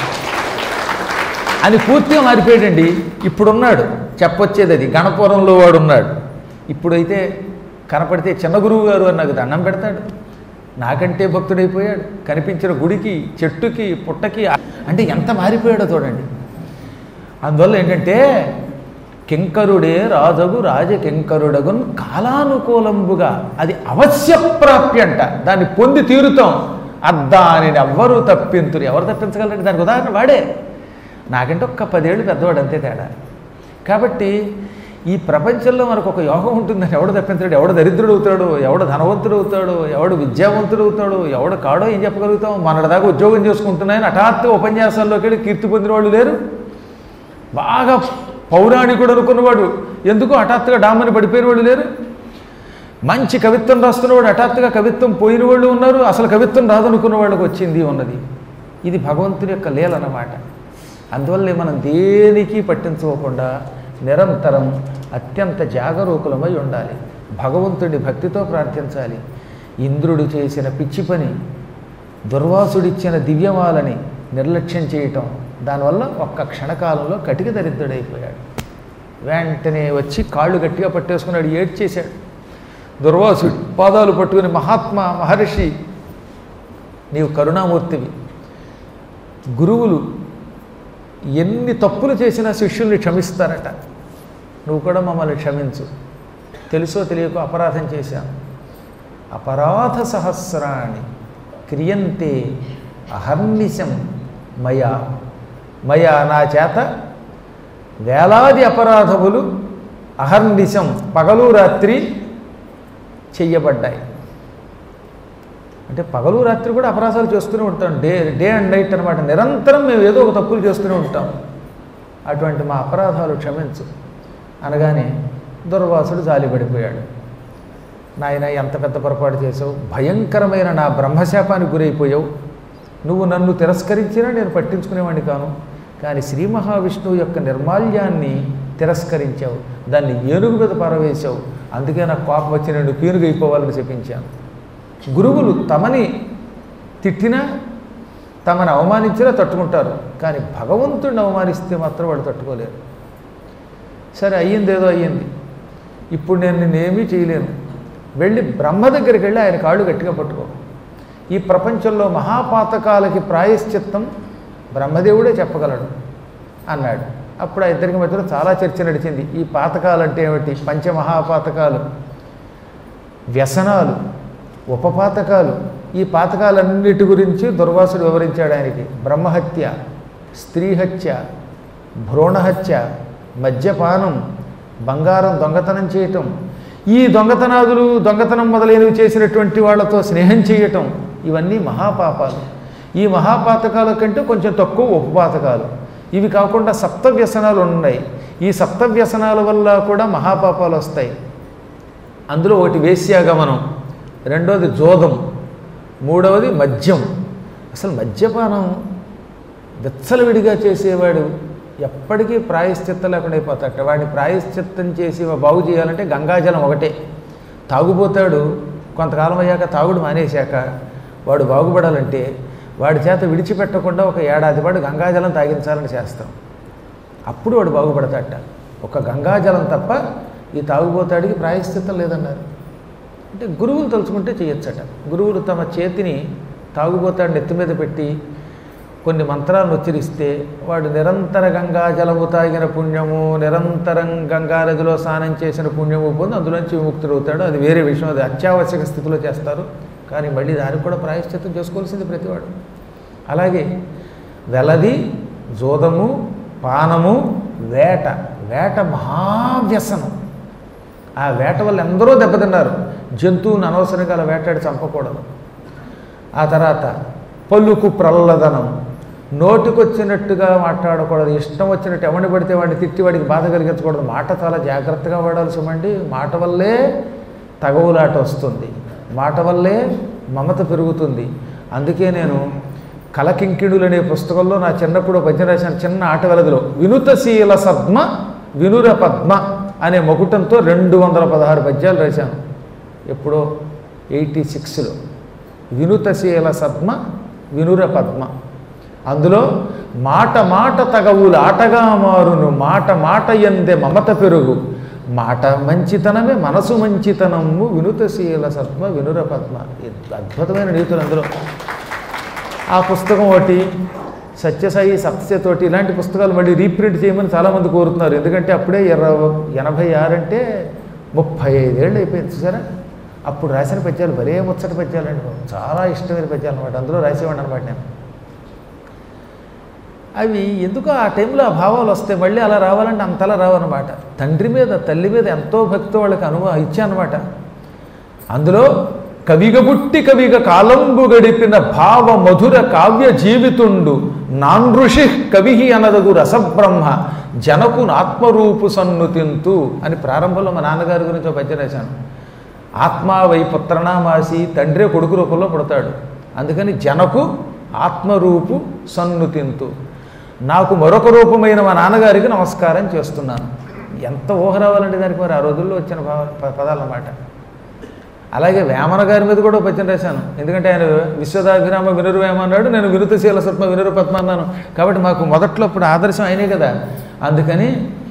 అని పూర్తిగా మారిపోయాడండి ఇప్పుడున్నాడు చెప్పొచ్చేది అది గణపురంలో వాడు ఉన్నాడు ఇప్పుడైతే కనపడితే చిన్న గురువు గారు అని నాకు దండం పెడతాడు నాకంటే భక్తుడైపోయాడు కనిపించిన గుడికి చెట్టుకి పుట్టకి అంటే ఎంత మారిపోయాడో చూడండి అందువల్ల ఏంటంటే కింకరుడే రాజగు రాజకింకరుడగున్ కాలానుకూలంబుగా అది అవశ్య ప్రాప్తి అంట దాన్ని పొంది తీరుతాం అద్దాని ఎవ్వరూ తప్పింతురు ఎవరు తప్పించగలరంటే దానికి ఉదాహరణ వాడే నాకంటే ఒక్క పదేళ్ళు పెద్దవాడు అంతే తేడా కాబట్టి ఈ ప్రపంచంలో మనకు ఒక యోగం ఉంటుందని ఎవడు తప్పించాడు ఎవడు దరిద్రుడు అవుతాడు ఎవడు ధనవంతుడు అవుతాడు ఎవడు విద్యావంతుడు అవుతాడు ఎవడు కాడో ఏం చెప్పగలుగుతాం మనటి దాకా ఉద్యోగం చేసుకుంటున్నాయని హఠాత్తుగా ఉపన్యాసాల్లోకి వెళ్ళి కీర్తి పొందిన వాళ్ళు లేరు బాగా పౌరాణికుడు అనుకున్నవాడు ఎందుకు హఠాత్తుగా డామ్మని పడిపోయిన వాళ్ళు లేరు మంచి కవిత్వం రాస్తున్నవాడు హఠాత్తుగా కవిత్వం పోయిన వాళ్ళు ఉన్నారు అసలు కవిత్వం రాదనుకున్న వాళ్ళకి వచ్చింది ఉన్నది ఇది భగవంతుని యొక్క లీల అన్నమాట అందువల్లే మనం దేనికి పట్టించుకోకుండా నిరంతరం అత్యంత జాగరూకులమై ఉండాలి భగవంతుడి భక్తితో ప్రార్థించాలి ఇంద్రుడు చేసిన పిచ్చి పని దుర్వాసుడిచ్చిన దివ్యమాలని నిర్లక్ష్యం చేయటం దానివల్ల ఒక్క క్షణకాలంలో కటిక దరిద్రుడైపోయాడు వెంటనే వచ్చి కాళ్ళు గట్టిగా పట్టేసుకున్నాడు ఏడ్చేశాడు దుర్వాసుడు పాదాలు పట్టుకుని మహాత్మా మహర్షి నీవు కరుణామూర్తివి గురువులు ఎన్ని తప్పులు చేసినా శిష్యుల్ని క్షమిస్తారట నువ్వు కూడా మమ్మల్ని క్షమించు తెలుసో తెలియకో అపరాధం చేశాను అపరాధ సహస్రాణి క్రియంతే అహర్నిశం మయా మయా నా చేత వేలాది అపరాధములు అహర్నిశం పగలు రాత్రి చెయ్యబడ్డాయి అంటే పగలు రాత్రి కూడా అపరాధాలు చేస్తూనే ఉంటాం డే డే అండ్ నైట్ అనమాట నిరంతరం మేము ఏదో ఒక తప్పులు చేస్తూనే ఉంటాం అటువంటి మా అపరాధాలు క్షమించు అనగానే దుర్వాసుడు జాలిపడిపోయాడు నాయన ఎంత పెద్ద పొరపాటు చేసావు భయంకరమైన నా బ్రహ్మశాపానికి గురైపోయావు నువ్వు నన్ను తిరస్కరించినా నేను పట్టించుకునేవాడిని కాను కానీ శ్రీ మహావిష్ణువు యొక్క నిర్మాల్యాన్ని తిరస్కరించావు దాన్ని ఏనుగు మీద పారవేశావు అందుకే నాకు కోపం వచ్చి నేను పీనుగు అయిపోవాలని చెప్పించాను గురువులు తమని తిట్టినా తమని అవమానించినా తట్టుకుంటారు కానీ భగవంతుడిని అవమానిస్తే మాత్రం వాళ్ళు తట్టుకోలేరు సరే అయ్యింది ఏదో అయ్యింది ఇప్పుడు నేను నిన్నేమీ చేయలేను వెళ్ళి బ్రహ్మ దగ్గరికి వెళ్ళి ఆయన కాళ్ళు గట్టిగా పట్టుకో ఈ ప్రపంచంలో మహాపాతకాలకి ప్రాయశ్చిత్తం బ్రహ్మదేవుడే చెప్పగలడు అన్నాడు అప్పుడు ఆ ఇద్దరికి మధ్యలో చాలా చర్చ నడిచింది ఈ పాతకాలు అంటే ఏమిటి పంచమహాపాతకాలు వ్యసనాలు ఉపపాతకాలు ఈ పాతకాలన్నిటి గురించి దుర్వాసుడు వివరించాడు ఆయనకి బ్రహ్మహత్య స్త్రీహత్య భ్రూణహత్య మద్యపానం బంగారం దొంగతనం చేయటం ఈ దొంగతనాదులు దొంగతనం మొదలైనవి చేసినటువంటి వాళ్ళతో స్నేహం చేయటం ఇవన్నీ మహాపాపాలు ఈ మహాపాతకాల కంటే కొంచెం తక్కువ ఉపపాతకాలు ఇవి కాకుండా సప్త వ్యసనాలు ఉన్నాయి ఈ సప్త వ్యసనాల వల్ల కూడా మహాపాపాలు వస్తాయి అందులో ఒకటి వేశ్యాగమనం రెండవది జోదం మూడవది మద్యం అసలు మద్యపానం విచ్చలవిడిగా చేసేవాడు ఎప్పటికీ ప్రాయశ్చిత్తం లేకుండా అయిపోతాడు వాడిని ప్రాయశ్చిత్తం చేసి బాగు చేయాలంటే గంగాజలం ఒకటే తాగుపోతాడు కొంతకాలం అయ్యాక తాగుడు మానేశాక వాడు బాగుపడాలంటే వాడి చేత విడిచిపెట్టకుండా ఒక ఏడాది పాటు గంగాజలం తాగించాలని చేస్తాం అప్పుడు వాడు బాగుపడతాడట ఒక గంగాజలం తప్ప ఈ తాగుబోతాడికి ప్రాయశ్చిత్తం లేదన్నారు అంటే గురువులు తలుచుకుంటే చేయొచ్చట గురువులు తమ చేతిని తాగుబోతాడు నెత్తి మీద పెట్టి కొన్ని మంత్రాలను ఉచ్చరిస్తే వాడు నిరంతర గంగా జలము తాగిన పుణ్యము నిరంతరం గంగా నదిలో స్నానం చేసిన పుణ్యము పొంది అందులోంచి విముక్తుడవుతాడు అది వేరే విషయం అది అత్యావశ్యక స్థితిలో చేస్తారు కానీ మళ్ళీ దానికి కూడా ప్రాయశ్చిత్తం చేసుకోవాల్సింది ప్రతివాడు అలాగే వెలది జోదము పానము వేట వేట మహావ్యసనం ఆ వేట వల్ల ఎందరో దెబ్బతిన్నారు జంతువుని అనవసరంగా అలా వేటాడి చంపకూడదు ఆ తర్వాత పలుకు ప్రల్లదనం నోటికొచ్చినట్టుగా మాట్లాడకూడదు ఇష్టం వచ్చినట్టు ఎవరిని పడితే వాడిని తిట్టి వాడికి బాధ కలిగించకూడదు మాట చాలా జాగ్రత్తగా వాడాల్సిమండి మాట వల్లే తగవులాట వస్తుంది మాట వల్లే మమత పెరుగుతుంది అందుకే నేను కలకింకిణులు అనే పుస్తకంలో నా చిన్నప్పుడు పద్యం రాసిన చిన్న ఆట వెలదిలో వినుతశీల సద్మ వినుర పద్మ అనే మకుటంతో రెండు వందల పదహారు పద్యాలు రాశాను ఎప్పుడో ఎయిటీ సిక్స్లో వినుతశీల సద్మ వినుర పద్మ అందులో మాట మాట తగవులు ఆటగా మారును మాట మాట ఎందే మమత పెరుగు మాట మంచితనమే మనసు మంచితనము వినుతశీల సద్మ వినుర పద్మ ఇది అద్భుతమైన నీతులు అందులో ఆ పుస్తకం ఒకటి సత్యసాయి సత్యతోటి ఇలాంటి పుస్తకాలు మళ్ళీ రీప్రింట్ చేయమని చాలామంది కోరుతున్నారు ఎందుకంటే అప్పుడే ఇరవై ఎనభై ఆరు అంటే ముప్పై ఐదేళ్ళు అయిపోయింది చూసారా అప్పుడు రాసిన పద్యాలు భలే ముచ్చట పద్యాలండి బాబు. చాలా ఇష్టమైన పద్యాలు అనమాట అందులో రాసేవాడిని అనమాట నేను అవి ఎందుకో ఆ టైంలో ఆ భావాలు వస్తాయి మళ్ళీ అలా రావాలంటే అంతలా రావన్నమాట తండ్రి మీద తల్లి మీద ఎంతో భక్తి వాళ్ళకి అనుభవం ఇచ్చానమాట అందులో కవిగబుట్టి కవిగ కాలంబు గడిపిన భావ మధుర కావ్య జీవితుండు నానృషి కవి అనదగు రసబ్రహ్మ జనకు ఆత్మరూపు సన్నుతింతు అని ప్రారంభంలో మా నాన్నగారి గురించి ఒక పద్యం రాశాను ఆత్మా వై పుత్రనామాసి తండ్రే కొడుకు రూపంలో పుడతాడు అందుకని జనకు ఆత్మరూపు సన్నుతింతు నాకు మరొక రూపమైన మా నాన్నగారికి నమస్కారం చేస్తున్నాను ఎంత ఊహ రావాలంటే దానికి మరి ఆ రోజుల్లో వచ్చిన భావ ప- పదాలన్నమాట అలాగే వేమన గారి మీద కూడా ఒక పద్యం రాశాను ఎందుకంటే ఆయన విశ్వదాభిరామ వినురువేమ అన్నాడు నేను వినుతశీల సత్మ వినురు పద్మ అన్నాను కాబట్టి మాకు మొదట్లో అప్పుడు ఆదర్శం అయినే కదా అందుకని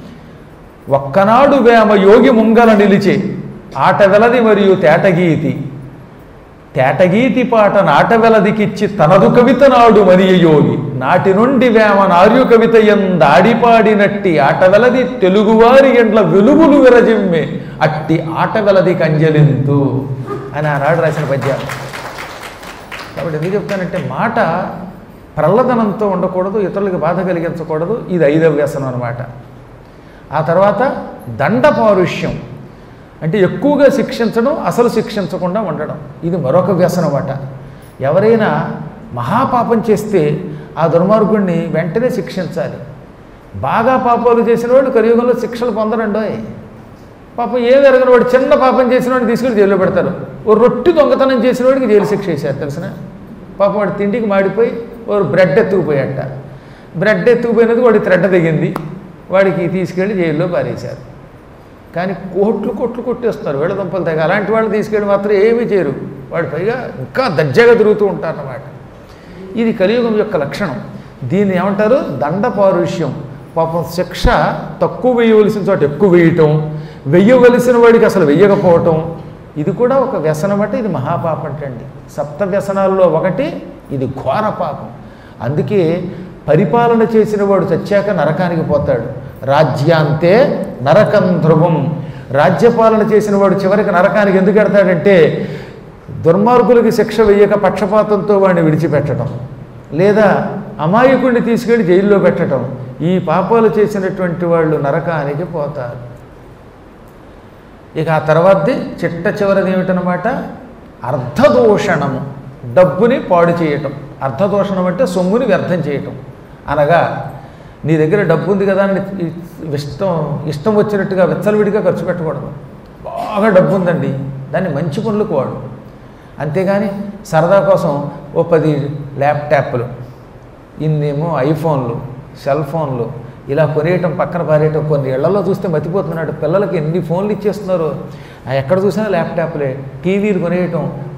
ఒక్కనాడు వేమ యోగి ముంగల నిలిచే ఆట వెలది మరియు తేటగీతి తేటగీతి పాట నాట వెలదికిచ్చి తనదు కవిత నాడు మరియ యోగి నాటి నుండి వేమ నార్యు కవిత ఎందాడిపాడినట్టి ఆట వెలది తెలుగువారి ఎండ్ల వెలుగులు విరజిమ్మే అట్టి ఆట వెలది కంజలింతు అని ఆనాడు రాసిన పద్యాలు కాబట్టి ఎందుకు చెప్తానంటే మాట ప్రల్లదనంతో ఉండకూడదు ఇతరులకు బాధ కలిగించకూడదు ఇది ఐదవ వ్యసనం అనమాట ఆ తర్వాత దండ పారుష్యం అంటే ఎక్కువగా శిక్షించడం అసలు శిక్షించకుండా ఉండడం ఇది మరొక వ్యసనం అట ఎవరైనా మహాపాపం చేస్తే ఆ దుర్మార్గుణ్ణి వెంటనే శిక్షించాలి బాగా పాపాలు చేసిన వాళ్ళు కలియుగంలో శిక్షలు పొందరండోయ్ పాపం ఏం ఎరగని వాడు చిన్న పాపం చేసిన వాడిని తీసుకెళ్ళి జైల్లో పెడతారు ఓ రొట్టి దొంగతనం చేసిన వాడికి జైలు శిక్ష వేశారు తెలిసిన పాపం వాడు తిండికి మాడిపోయి ఓ బ్రెడ్ ఎత్తుకుపోయాట బ్రెడ్ ఎత్తుకుపోయినది వాడి త్రెడ్డ దిగింది వాడికి తీసుకెళ్ళి జైల్లో పారేశారు కానీ కోట్లు కోట్లు కొట్టేస్తున్నారు వేళ దుంపలు తెగ అలాంటి వాళ్ళు తీసుకెళ్ళి మాత్రం ఏమీ చేయరు వాడు పైగా ఇంకా దర్జాగా తిరుగుతూ ఉంటారన్నమాట ఇది కలియుగం యొక్క లక్షణం దీన్ని ఏమంటారు దండ పారుష్యం పాపం శిక్ష తక్కువ వేయవలసిన చోట ఎక్కువ వేయటం వెయ్యవలసిన వాడికి అసలు వెయ్యకపోవటం ఇది కూడా ఒక వ్యసనం అంటే ఇది మహాపాపం అంటండి సప్త వ్యసనాల్లో ఒకటి ఇది ఘోర పాపం అందుకే పరిపాలన చేసిన వాడు చచ్చాక నరకానికి పోతాడు రాజ్యాంతే నరకం ధ్రువం రాజ్యపాలన చేసిన వాడు చివరికి నరకానికి ఎందుకు ఎడతాడంటే దుర్మార్గులకి శిక్ష వెయ్యక పక్షపాతంతో వాడిని విడిచిపెట్టడం లేదా అమాయకుడిని తీసుకెళ్ళి జైల్లో పెట్టడం ఈ పాపాలు చేసినటువంటి వాళ్ళు నరకానికి పోతారు ఇక ఆ తర్వాతది చిట్ట చివరిది ఏమిటనమాట అర్ధదూషణము డబ్బుని పాడు చేయటం అర్ధదూషణం అంటే సొమ్ముని వ్యర్థం చేయటం అనగా నీ దగ్గర డబ్బు ఉంది కదా అని ఇష్టం ఇష్టం వచ్చినట్టుగా విచ్చలవిడిగా ఖర్చు పెట్టకూడదు బాగా డబ్బు ఉందండి దాన్ని మంచి పనులకు వాడు అంతేగాని సరదా కోసం ఓ పది ల్యాప్టాప్లు ఇన్నేమో ఐఫోన్లు సెల్ ఫోన్లు ఇలా కొనేయటం పక్కన పారేయటం కొన్ని ఇళ్లలో చూస్తే మతిపోతున్నాడు పిల్లలకి ఎన్ని ఫోన్లు ఇచ్చేస్తున్నారు ఆ ఎక్కడ చూసినా ల్యాప్టాప్లే టీవీలు కొనేయటం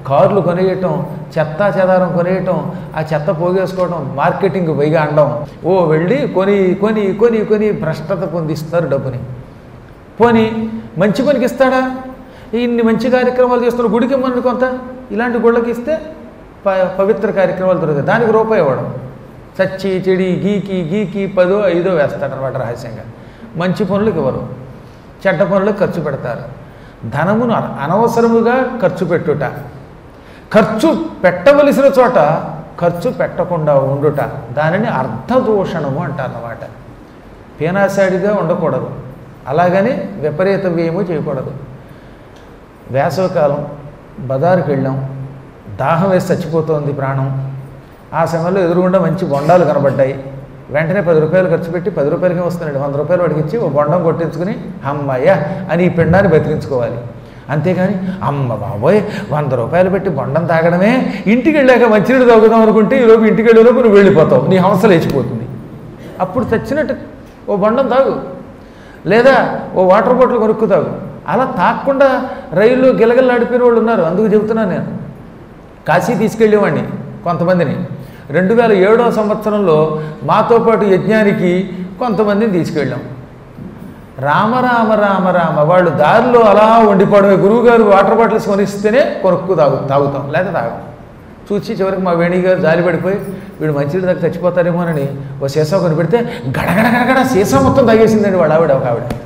కార్లు కొనేయటం చెత్త చెదారం కొనేయటం ఆ చెత్త పోగేసుకోవడం మార్కెటింగ్ పైగా అనడం ఓ వెళ్ళి కొని కొని కొని కొని భ్రష్టత పొందిస్తారు డబ్బుని పోనీ మంచి పనికి ఇస్తాడా ఇన్ని మంచి కార్యక్రమాలు చేస్తున్న గుడికి ఇమ్మని కొంత ఇలాంటి గుళ్ళకి ఇస్తే ప పవిత్ర కార్యక్రమాలు దొరుకుతాయి దానికి రూపాయి ఇవ్వడం చచ్చి చెడి గీకి గీకి పదో ఐదో వేస్తాడనమాట రహస్యంగా మంచి పనులకు ఇవ్వరు చెడ్డ పనులకు ఖర్చు పెడతారు ధనమును అన- అనవసరముగా ఖర్చు పెట్టుట ఖర్చు పెట్టవలసిన చోట ఖర్చు పెట్టకుండా ఉండుట దానిని అర్థదూషణము అంటారన్నమాట పీనాశాడిగా ఉండకూడదు అలాగని విపరీత వ్యయము చేయకూడదు వేసవకాలం బజారుకి వెళ్ళాం దాహం వేసి చచ్చిపోతోంది ప్రాణం ఆ సమయంలో ఎదురుగుండా మంచి బొండాలు కనబడ్డాయి వెంటనే పది రూపాయలు ఖర్చు పెట్టి పది రూపాయలకే వస్తున్నాడు వంద రూపాయలు వాడికి ఇచ్చి ఓ బొండం కొట్టించుకుని అమ్మయ్య అని ఈ పిండాన్ని బతికించుకోవాలి అంతేగాని అమ్మ బాబోయ్ వంద రూపాయలు పెట్టి బొండం తాగడమే ఇంటికి వెళ్ళాక మంచినీళ్ళు తాగుదాం అనుకుంటే ఈలోపు ఇంటికి వెళ్ళేలోపు నువ్వు వెళ్ళిపోతావు నీ హంస లేచిపోతుంది అప్పుడు చచ్చినట్టు ఓ బొండం తాగు లేదా ఓ వాటర్ బాటిల్ కొనుక్కు తాగు అలా తాగకుండా రైల్లో గిలగిల్లాడిపోయిన వాళ్ళు ఉన్నారు అందుకు చెబుతున్నాను నేను కాశీ తీసుకెళ్ళేవాడిని కొంతమందిని రెండు వేల ఏడో సంవత్సరంలో మాతో పాటు యజ్ఞానికి కొంతమందిని తీసుకెళ్ళాం రామ రామ రామ రామ వాళ్ళు దారిలో అలా ఉండిపోవడమే గురువుగారు వాటర్ బాటిల్స్ కొనిస్తేనే కొనుక్కు తాగు తాగుతాం లేదా తాగం చూసి చివరికి మా వేణి గారు జాలి పడిపోయి వీడు మంచినీళ్ళు దగ్గర చచ్చిపోతారేమోనని ఓ సీసా కొని పెడితే గడగడ గడగడ సీసా మొత్తం తాగేసిందండి వాడు ఆవిడ ఒక ఆవిడ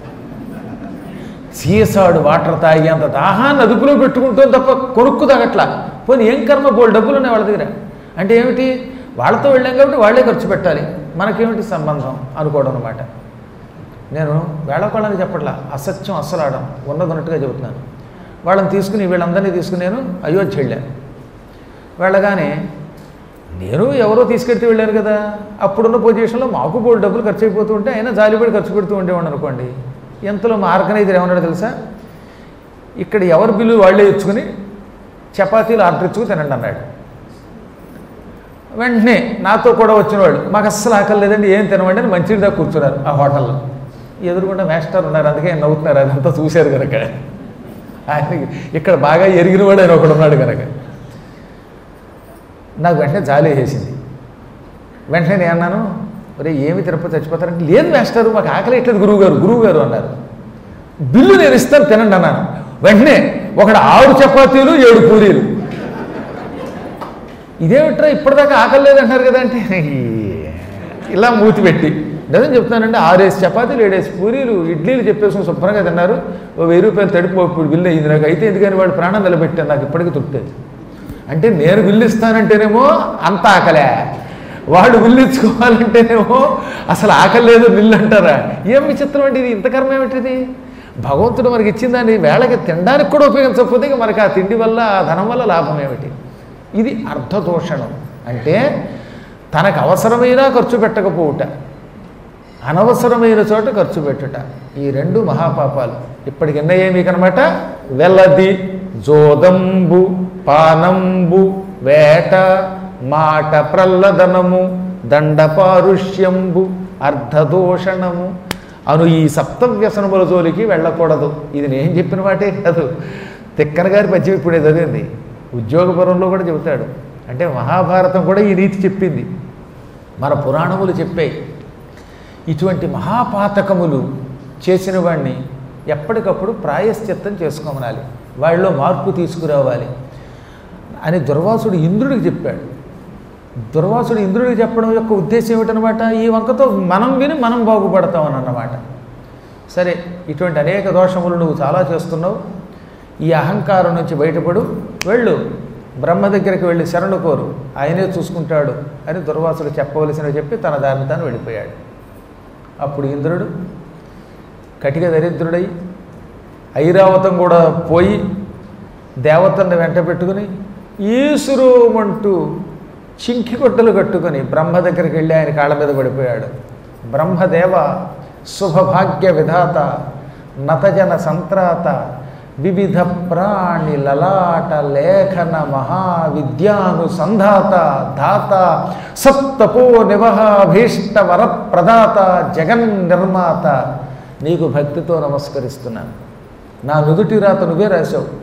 సీసాడు వాటర్ తాగి అంత దాహాన్ని అదుపులో పెట్టుకుంటుంది తప్ప కొనుక్కు తాగట్లా పోనీ ఏం కర్మ బోల్ డబ్బులు ఉన్నాయి వాళ్ళ దగ్గర అంటే ఏమిటి వాళ్ళతో వెళ్ళాం కాబట్టి వాళ్ళే ఖర్చు పెట్టాలి మనకేమిటి సంబంధం అనుకోవడం అనమాట నేను వేళకోళని చెప్పట్లా అసత్యం అస్సలు ఆడం ఉన్నది ఉన్నట్టుగా చెబుతున్నాను వాళ్ళని తీసుకుని వీళ్ళందరినీ తీసుకుని నేను అయోధ్య వెళ్ళాను వెళ్ళగానే నేను ఎవరో తీసుకెళ్తే వెళ్ళాను కదా అప్పుడున్న పొజిషన్లో మాకు బోర్డు డబ్బులు ఖర్చు అయిపోతూ ఉంటే అయినా జాలిపడి ఖర్చు పెడుతూ ఉండేవాడు అనుకోండి ఎంతలో మా ఆర్గనైజర్ ఏమన్నాడో తెలుసా ఇక్కడ ఎవరి బిల్లు వాళ్ళే ఇచ్చుకుని చపాతీలు ఆర్డర్ ఇచ్చుకుని తినండి అన్నాడు వెంటనే నాతో కూడా వచ్చిన వాళ్ళు మాకు అస్సలు ఆకలి లేదండి ఏం తినమండి అని మంచినీళ్ళు దాకా కూర్చున్నారు ఆ హోటల్లో ఎదురుకుండా మాస్టర్ ఉన్నారు అందుకే ఆయన నవ్వుతున్నారు అదంతా చూశారు కనుక ఆయనకి ఇక్కడ బాగా ఎరిగినవాడు ఆయన ఒకడు ఉన్నాడు కనుక నాకు వెంటనే జాలి వేసింది వెంటనే నేను అన్నాను ఒరే ఏమి తిరుపతి చచ్చిపోతారంటే లేదు మాస్టర్ మాకు ఆకలి ఎట్లేదు గురువు గారు గురువు గారు అన్నారు బిల్లు నేను ఇస్తాను తినండి అన్నాను వెంటనే ఒకడు ఆరు చపాతీలు ఏడు పూరీలు ఇదేమిట్రా ఇప్పటిదాకా ఆకలి లేదంటారు కదా అంటే ఇలా మూతి పెట్టి నిజం చెప్తున్నానంటే ఆరేసి చపాతీలు ఏడేసి పూరీలు ఇడ్లీలు చెప్పేసుకుని శుభ్రంగా తిన్నారు ఓ వెయ్యి రూపాయలు తడిపో ఇప్పుడు బిల్లు అయింది నాకు అయితే ఎందుకని వాడు ప్రాణం నిలబెట్టాను నాకు ఇప్పటికీ తృప్తేది అంటే నేను బిల్లు ఇస్తానంటేనేమో అంత ఆకలే వాడు బిల్లు ఇచ్చుకోవాలంటేనేమో అసలు ఆకలి లేదు బిల్లు అంటారా ఏం విచిత్రం అంటే ఇది ఇంత కర్మ ఏమిటిది భగవంతుడు మనకి ఇచ్చిన దాన్ని వేళకి తినడానికి కూడా ఉపయోగించకపోతే ఇక మనకి ఆ తిండి వల్ల ఆ ధనం వల్ల లాభం ఏమిటి ఇది అర్థదోషణం అంటే తనకు అవసరమైనా ఖర్చు పెట్టకపోవుట అనవసరమైన చోట ఖర్చు పెట్టుట ఈ రెండు మహాపాపాలు ఇప్పటికి ఎన్నయ్యాయి మీకు అనమాట వెల్లది జోదంబు పానంబు వేట మాట ప్రల్లదనము దండపారుష్యంబు అర్ధదోషణము అను ఈ సప్తవ్యసనముల జోలికి వెళ్ళకూడదు ఇది నేను చెప్పిన మాటే కాదు తిక్కన గారి పద్యం ఇప్పుడే చదివింది ఉద్యోగపరంలో కూడా చెబుతాడు అంటే మహాభారతం కూడా ఈ రీతి చెప్పింది మన పురాణములు చెప్పాయి ఇటువంటి మహాపాతకములు చేసిన వాడిని ఎప్పటికప్పుడు ప్రాయశ్చిత్తం చేసుకోమనాలి వాళ్ళలో మార్పు తీసుకురావాలి అని దుర్వాసుడు ఇంద్రుడికి చెప్పాడు దుర్వాసుడు ఇంద్రుడికి చెప్పడం యొక్క ఉద్దేశం ఏమిటనమాట ఈ వంకతో మనం విని మనం బాగుపడతామని అన్నమాట సరే ఇటువంటి అనేక దోషములు నువ్వు చాలా చేస్తున్నావు ఈ అహంకారం నుంచి బయటపడు వెళ్ళు బ్రహ్మ దగ్గరికి వెళ్ళి శరణు కోరు ఆయనే చూసుకుంటాడు అని దుర్వాసుడు చెప్పవలసినవి చెప్పి తన దారిని తాను వెళ్ళిపోయాడు అప్పుడు ఇంద్రుడు కటిక దరిద్రుడై ఐరావతం కూడా పోయి దేవతల్ని వెంట పెట్టుకుని ఈసురోమంటూ చింకి కొట్టలు కట్టుకొని బ్రహ్మ దగ్గరికి వెళ్ళి ఆయన కాళ్ళ మీద పడిపోయాడు బ్రహ్మదేవ శుభభాగ్య విధాత నతజన సంత్రాత వివిధ ప్రాణి లలాట లేఖన మహావిద్యానుసంధాత దాత సప్తపో నివహాభీష్ట వరప్రదాత జగన్ నిర్మాత నీకు భక్తితో నమస్కరిస్తున్నాను నా నుదుటి రాత నువ్వే రాశావు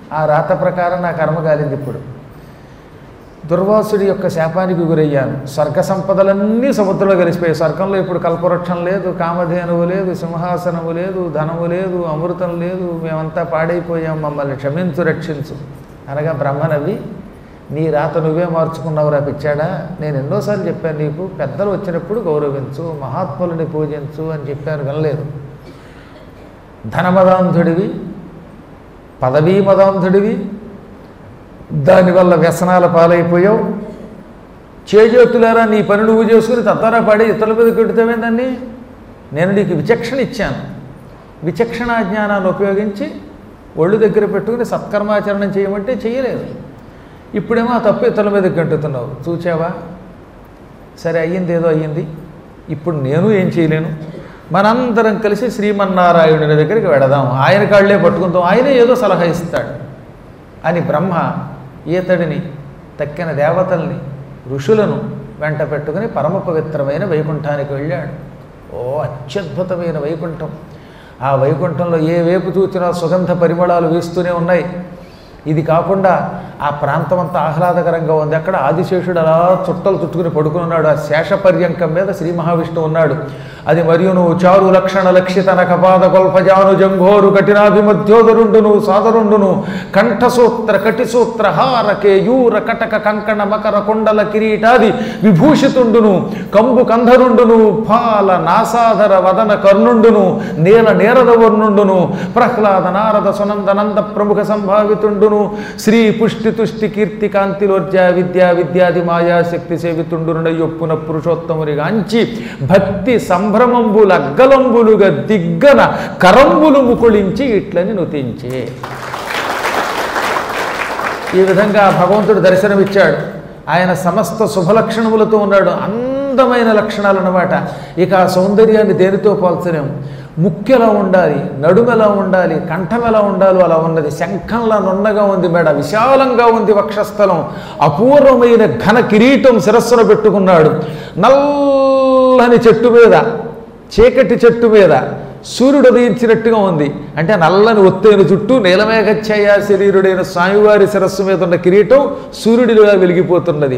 ఆ రాత ప్రకారం నా కర్మ కాలింది ఇప్పుడు దుర్వాసుడి యొక్క శాపానికి గురయ్యాను స్వర్గ సంపదలన్నీ సముద్రంలో కలిసిపోయాయి స్వర్గంలో ఇప్పుడు కల్పవృక్షం లేదు కామధేనువు లేదు సింహాసనము లేదు ధనము లేదు అమృతం లేదు మేమంతా పాడైపోయాం మమ్మల్ని క్షమించు రక్షించు అనగా బ్రహ్మనవి నీ రాత నువ్వే మార్చుకున్నావురా పిచ్చాడా నేను ఎన్నోసార్లు చెప్పాను నీకు పెద్దలు వచ్చినప్పుడు గౌరవించు మహాత్ములని పూజించు అని చెప్పాను వినలేదు ధనమదాంధుడివి పదవీ మదాంధుడివి దానివల్ల వ్యసనాల పాలైపోయావు చేజేతులారా నీ పని నువ్వు చేసుకుని తత్వరా పాడి ఇతరుల మీద పెడతామేందండి నేను నీకు విచక్షణ ఇచ్చాను విచక్షణ జ్ఞానాన్ని ఉపయోగించి ఒళ్ళు దగ్గర పెట్టుకుని సత్కర్మాచరణం చేయమంటే చేయలేదు ఇప్పుడేమో ఆ తప్పు ఇతరుల మీద గంటుతున్నావు చూచావా సరే అయ్యింది ఏదో అయ్యింది ఇప్పుడు నేను ఏం చేయలేను మనందరం కలిసి శ్రీమన్నారాయణుని దగ్గరికి వెడదాం ఆయన కాళ్ళే పట్టుకుందాం ఆయనే ఏదో సలహా ఇస్తాడు అని బ్రహ్మ ఈతడిని తక్కిన దేవతల్ని ఋషులను వెంట పెట్టుకుని పరమ పవిత్రమైన వైకుంఠానికి వెళ్ళాడు ఓ అత్యద్భుతమైన వైకుంఠం ఆ వైకుంఠంలో ఏ వేపు చూసినా సుగంధ పరిమళాలు వీస్తూనే ఉన్నాయి ఇది కాకుండా ఆ ప్రాంతం అంతా ఆహ్లాదకరంగా ఉంది అక్కడ ఆదిశేషుడు అలా చుట్టలు చుట్టుకుని పడుకున్నాడు ఆ శేష పర్యంకం మీద శ్రీ మహావిష్ణువు ఉన్నాడు అది మరియును చారు లక్షణ లక్షితన కపాద కొల్పజాను జంఘోరు కఠినాభిమధ్యోదరుండును సాదరుండును కంఠసూత్ర కటిసూత్ర హార కేయూర కటక కంకణ మకర కుండల కిరీటాది విభూషితుండును కంబు కంధరుండును ఫాల నాసాధర వదన కర్ణుండును నీల నేరద వర్ణుండును ప్రహ్లాద నారద సునందనంద ప్రముఖ సంభావితుండును శ్రీ పుష్టి తుష్టి కీర్తి కాంతిలోర్జ విద్యా విద్యాది మాయా శక్తి సేవితుండునయ్యొప్పున పురుషోత్తముని గాంచి భక్తి సంభ్రమంబుల అగ్గలంబులుగా దిగ్గన కరంబులు ముకుళించి ఇట్లని నుతించే ఈ విధంగా భగవంతుడు దర్శనమిచ్చాడు ఆయన సమస్త శుభలక్షణములతో ఉన్నాడు అందమైన లక్షణాలు అన్నమాట ఇక ఆ సౌందర్యాన్ని దేనితో పోల్చలేము ముక్కెలా ఉండాలి నడుమెలా ఉండాలి కంఠం ఎలా ఉండాలో అలా ఉన్నది శంఖంలా నున్నగా ఉంది మేడ విశాలంగా ఉంది వక్షస్థలం అపూర్వమైన ఘన కిరీటం శిరస్సున పెట్టుకున్నాడు నల్లని చెట్టు మీద చీకటి చెట్టు మీద సూర్యుడు ఉదయించినట్టుగా ఉంది అంటే నల్లని ఒత్తైన చుట్టూ నీలమేఘఛాయ శరీరుడైన స్వామివారి శిరస్సు మీద ఉన్న కిరీటం సూర్యుడిగా వెలిగిపోతున్నది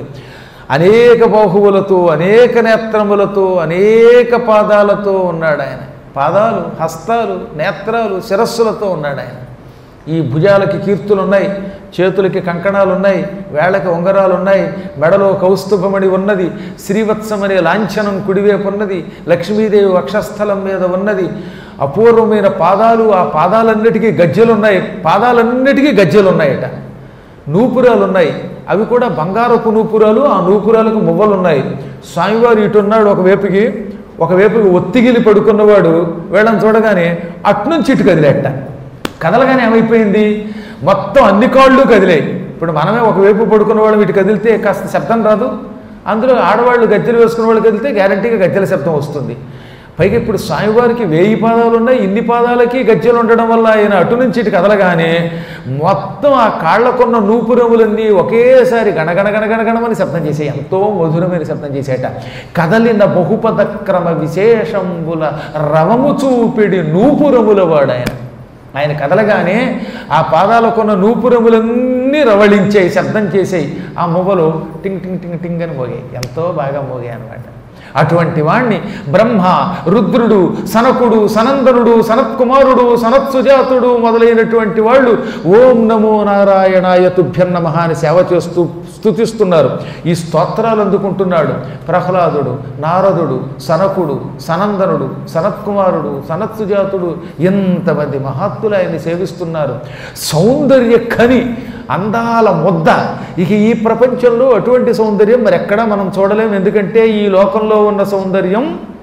అనేక బాహువులతో అనేక నేత్రములతో అనేక పాదాలతో ఉన్నాడు ఆయన పాదాలు హస్తాలు నేత్రాలు శిరస్సులతో ఉన్నాడు ఆయన ఈ భుజాలకి కీర్తులు ఉన్నాయి చేతులకి కంకణాలు ఉన్నాయి వేళకి ఉంగరాలు ఉన్నాయి మెడలో కౌస్తుభమణి ఉన్నది శ్రీవత్సం అనే లాంఛనం కుడివైపు ఉన్నది లక్ష్మీదేవి వక్షస్థలం మీద ఉన్నది అపూర్వమైన పాదాలు ఆ పాదాలన్నిటికీ గజ్జెలు ఉన్నాయి పాదాలన్నిటికీ గజ్జెలు ఉన్నాయట నూపురాలు ఉన్నాయి అవి కూడా బంగారపు నూపురాలు ఆ నూపురాలకు మువ్వలు ఉన్నాయి స్వామివారు ఇటు ఉన్నాడు ఒకవైపుకి ఒకవైపుకి ఒత్తిగిలి పడుకున్నవాడు వీళ్ళని చూడగానే అట్నుంచి ఇటు కదిలేట కదలగానే ఏమైపోయింది మొత్తం అన్ని కాళ్ళు కదిలాయి ఇప్పుడు మనమే ఒకవైపు పడుకున్న వాళ్ళు ఇటు కదిలితే కాస్త శబ్దం రాదు అందులో ఆడవాళ్ళు గజ్జెలు వేసుకున్న వాళ్ళు కదిలితే గ్యారంటీగా గజ్జెల శబ్దం వస్తుంది పైగా ఇప్పుడు స్వామివారికి వేయి పాదాలు ఉన్నాయి ఇన్ని పాదాలకి గజ్జెలు ఉండడం వల్ల ఆయన అటు నుంచి ఇటు కదలగానే మొత్తం ఆ కాళ్ళకున్న నూపురములన్నీ ఒకేసారి గణగణ గణగణగణమని శబ్దం చేసే ఎంతో మధురమైన శబ్దం చేసేట కదలిన బహుపదక్రమ విశేషంబుల రవము చూపిడి నూపురముల వాడు ఆయన ఆయన కదలగానే ఆ పాదాలకున్న నూపురములన్నీ రవళించాయి శబ్దం చేసాయి ఆ మువ్వలు టింగ్ టింగ్ టింగ్ టింగ్ అని మోగాయి ఎంతో బాగా మోగాయి అనమాట అటువంటి వాణ్ణి బ్రహ్మ రుద్రుడు సనకుడు సనందనుడు సనత్కుమారుడు సనత్సుజాతుడు మొదలైనటువంటి వాళ్ళు ఓం నమో నారాయణాయ తుభ్యం నమః అని సేవ చేస్తూ స్తుతిస్తున్నారు ఈ స్తోత్రాలు అందుకుంటున్నాడు ప్రహ్లాదుడు నారదుడు సనకుడు సనందనుడు సనత్కుమారుడు సనత్సుజాతుడు ఎంతమంది మహాత్ములు ఆయన్ని సేవిస్తున్నారు సౌందర్య ఖని అందాల ముద్ద ఇక ఈ ప్రపంచంలో అటువంటి సౌందర్యం మరి ఎక్కడా మనం చూడలేము ఎందుకంటే ఈ లోకంలో ఉన్న సౌందర్యం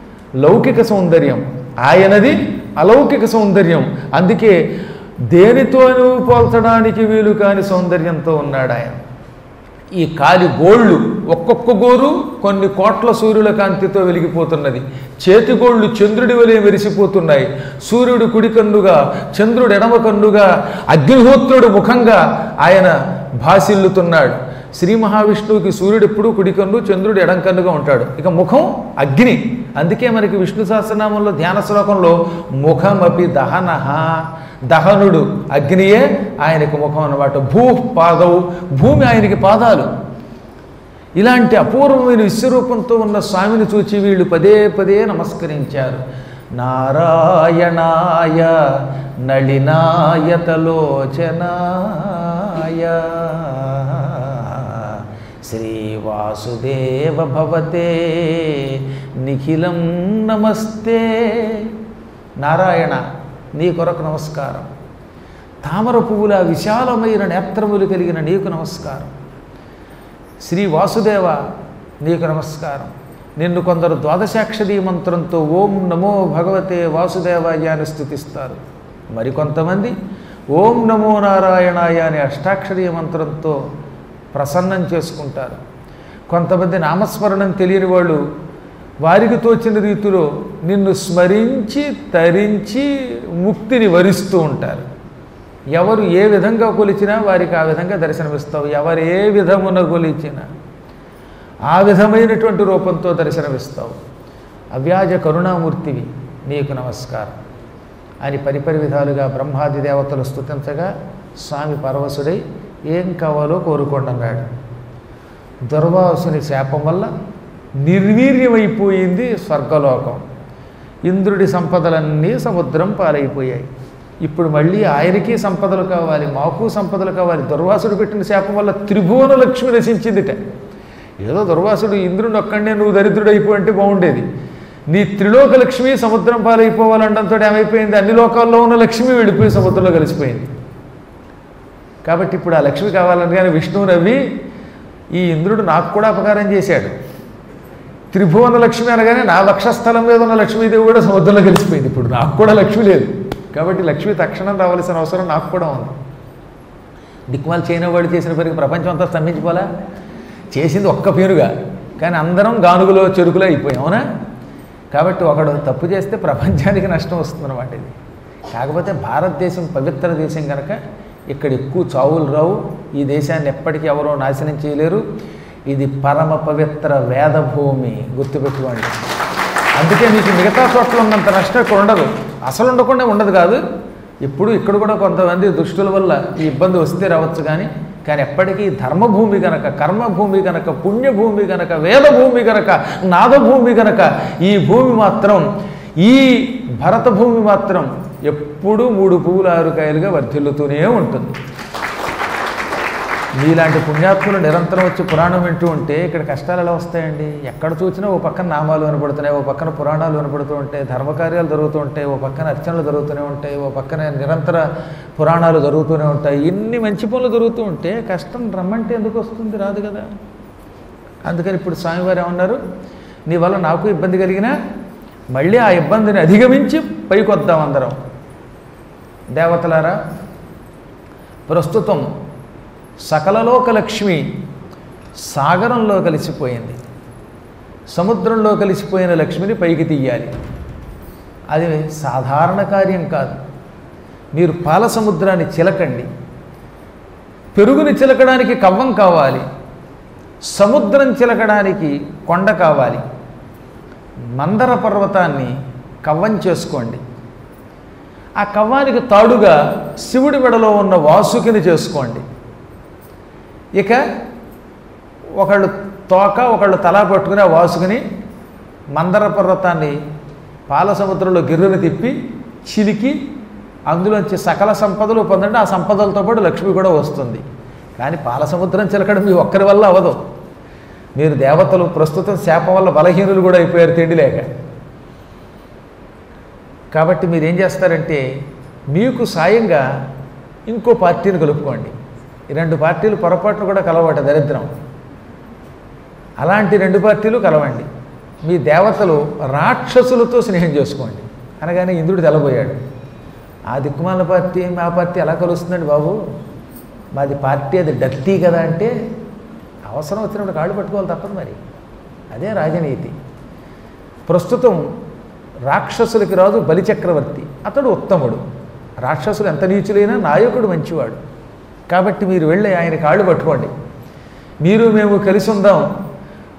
లౌకిక సౌందర్యం ఆయనది అలౌకిక సౌందర్యం అందుకే దేనితోనూ పోల్చడానికి వీలు కాని సౌందర్యంతో ఉన్నాడు ఆయన ఈ కాలి గోళ్ళు ఒక్కొక్క గోరు కొన్ని కోట్ల సూర్యుల కాంతితో వెలిగిపోతున్నది చేతి గోళ్ళు చంద్రుడి వలె మెరిసిపోతున్నాయి సూర్యుడు కుడి కన్నుగా చంద్రుడు ఎడమ కన్నుగా అగ్నిహోత్రుడు ముఖంగా ఆయన భాసిల్లుతున్నాడు శ్రీ మహావిష్ణువుకి సూర్యుడు ఎప్పుడూ కుడి కన్ను చంద్రుడు ఎడం కన్నుగా ఉంటాడు ఇక ముఖం అగ్ని అందుకే మనకి విష్ణు సహస్రనామంలో ధ్యాన శ్లోకంలో ముఖమపి దహనహ దహనుడు అగ్నియే ఆయనకు ముఖం అన్నమాట భూ పాదవు భూమి ఆయనకి పాదాలు ఇలాంటి అపూర్వమైన విశ్వరూపంతో ఉన్న స్వామిని చూచి వీళ్ళు పదే పదే నమస్కరించారు నారాయణాయ నళినాయతలోచనాయ శ్రీవాసుదేవ భవతే నిఖిలం నమస్తే నారాయణ నీ కొరకు నమస్కారం తామర పువ్వుల విశాలమైన నేత్రములు కలిగిన నీకు నమస్కారం శ్రీ వాసుదేవ నీకు నమస్కారం నిన్ను కొందరు ద్వాదశాక్షరీ మంత్రంతో ఓం నమో భగవతే వాసుదేవాయ అని స్థుతిస్తారు మరికొంతమంది ఓం నమో నారాయణాయ అనే అష్టాక్షరీ మంత్రంతో ప్రసన్నం చేసుకుంటారు కొంతమంది నామస్మరణం తెలియని వాళ్ళు వారికి తోచిన రీతిలో నిన్ను స్మరించి తరించి ముక్తిని వరిస్తూ ఉంటారు ఎవరు ఏ విధంగా కొలిచినా వారికి ఆ విధంగా దర్శనమిస్తావు ఎవరు ఏ విధమున కొలిచినా ఆ విధమైనటువంటి రూపంతో దర్శనమిస్తావు అవ్యాజ కరుణామూర్తివి నీకు నమస్కారం అని పరిపరి విధాలుగా బ్రహ్మాది దేవతలు స్తుతించగా స్వామి పరవశుడై ఏం కావాలో కోరుకోండి అన్నాడు దుర్వాసుని శాపం వల్ల నిర్వీర్యమైపోయింది స్వర్గలోకం ఇంద్రుడి సంపదలన్నీ సముద్రం పాలైపోయాయి ఇప్పుడు మళ్ళీ ఆయనకి సంపదలు కావాలి మాకు సంపదలు కావాలి దుర్వాసుడు పెట్టిన శాపం వల్ల త్రిభువన లక్ష్మి నశించిందిట ఏదో దుర్వాసుడు ఇంద్రుడు ఒక్కడే నువ్వు దరిద్రుడు అయిపో అంటే బాగుండేది నీ త్రిలోక లక్ష్మి సముద్రం పాలైపోవాలంటంతో ఏమైపోయింది అన్ని లోకాల్లో ఉన్న లక్ష్మి వెళ్ళిపోయి సముద్రంలో కలిసిపోయింది కాబట్టి ఇప్పుడు ఆ లక్ష్మి కావాలని కానీ విష్ణువు నవ్వి ఈ ఇంద్రుడు నాకు కూడా అపకారం చేశాడు త్రిభువన లక్ష్మి అనగానే నా వక్షస్థలం మీద ఉన్న లక్ష్మీదేవి కూడా సముద్రంలో కలిసిపోయింది ఇప్పుడు నాకు కూడా లక్ష్మి లేదు కాబట్టి లక్ష్మి తక్షణం రావాల్సిన అవసరం నాకు కూడా ఉంది దిక్మాల్ చైనా వాడు చేసిన పనికి ప్రపంచం అంతా స్తంభించిపోలా చేసింది ఒక్క పేరుగా కానీ అందరం గానుగులో చెరుకులో అయిపోయాం అవునా కాబట్టి ఒకడు తప్పు చేస్తే ప్రపంచానికి నష్టం వస్తుందన్నమాట ఇది కాకపోతే భారతదేశం పవిత్ర దేశం కనుక ఇక్కడ ఎక్కువ చావులు రావు ఈ దేశాన్ని ఎప్పటికీ ఎవరో నాశనం చేయలేరు ఇది పరమ పవిత్ర వేదభూమి గుర్తుపెట్టుకోండి అందుకే మీకు మిగతా చోట్ల ఉన్నంత నష్టం ఇక్కడ ఉండదు అసలు ఉండకుండా ఉండదు కాదు ఇప్పుడు ఇక్కడ కూడా కొంతమంది దుష్టుల వల్ల ఈ ఇబ్బంది వస్తే రావచ్చు కానీ కానీ ఎప్పటికీ ధర్మభూమి గనక కర్మభూమి గనక పుణ్యభూమి గనక వేదభూమి గనక నాదభూమి గనక ఈ భూమి మాత్రం ఈ భరత భూమి మాత్రం ఎప్పుడూ మూడు పువ్వులు ఆరు కాయలుగా వర్ధిల్లుతూనే ఉంటుంది మీలాంటి పుణ్యాత్ములు నిరంతరం వచ్చి పురాణం వింటూ ఉంటే ఇక్కడ కష్టాలు ఎలా వస్తాయండి ఎక్కడ చూసినా ఓ పక్కన నామాలు వినపడుతున్నాయి ఓ పక్కన పురాణాలు వినపడుతూ ఉంటాయి ధర్మకార్యాలు జరుగుతూ ఉంటాయి ఓ పక్కన అర్చనలు జరుగుతూనే ఉంటాయి ఓ పక్కన నిరంతర పురాణాలు జరుగుతూనే ఉంటాయి ఇన్ని మంచి పనులు జరుగుతూ ఉంటే కష్టం రమ్మంటే ఎందుకు వస్తుంది రాదు కదా అందుకని ఇప్పుడు స్వామివారు ఏమన్నారు నీ వల్ల నాకు ఇబ్బంది కలిగినా మళ్ళీ ఆ ఇబ్బందిని అధిగమించి పైకొద్దాం అందరం దేవతలారా ప్రస్తుతం సకలలోక లక్ష్మి సాగరంలో కలిసిపోయింది సముద్రంలో కలిసిపోయిన లక్ష్మిని పైకి తీయాలి అది సాధారణ కార్యం కాదు మీరు పాల సముద్రాన్ని చిలకండి పెరుగుని చిలకడానికి కవ్వం కావాలి సముద్రం చిలకడానికి కొండ కావాలి మందర పర్వతాన్ని కవ్వం చేసుకోండి ఆ కవ్వానికి తాడుగా శివుడి మెడలో ఉన్న వాసుకిని చేసుకోండి ఇక ఒకళ్ళు తోక ఒకళ్ళు తలా పట్టుకుని ఆ వాసుకుని మందర పర్వతాన్ని పాల సముద్రంలో గిర్రుని తిప్పి చిలికి అందులోంచి సకల సంపదలు పొందండి ఆ సంపదలతో పాటు లక్ష్మి కూడా వస్తుంది కానీ పాల సముద్రం చిలకడం మీ ఒక్కరి వల్ల అవ్వదు మీరు దేవతలు ప్రస్తుతం శాపం వల్ల బలహీనులు కూడా అయిపోయారు తిండి లేక కాబట్టి మీరు ఏం చేస్తారంటే మీకు సాయంగా ఇంకో పార్టీని కలుపుకోండి ఈ రెండు పార్టీలు పొరపాటును కూడా కలవట దరిద్రం అలాంటి రెండు పార్టీలు కలవండి మీ దేవతలు రాక్షసులతో స్నేహం చేసుకోండి అనగానే ఇంద్రుడు తెలబోయాడు ఆ దిక్కుమాల పార్టీ మా పార్టీ ఎలా కలుస్తుందండి బాబు మాది పార్టీ అది డర్టీ కదా అంటే అవసరం వచ్చినప్పుడు కాళ్ళు పట్టుకోవాలి తప్పదు మరి అదే రాజనీతి ప్రస్తుతం రాక్షసులకి రాజు బలిచక్రవర్తి అతడు ఉత్తముడు రాక్షసులు ఎంత నీచులైనా నాయకుడు మంచివాడు కాబట్టి మీరు వెళ్ళి ఆయన కాళ్ళు పట్టుకోండి మీరు మేము కలిసి ఉందాం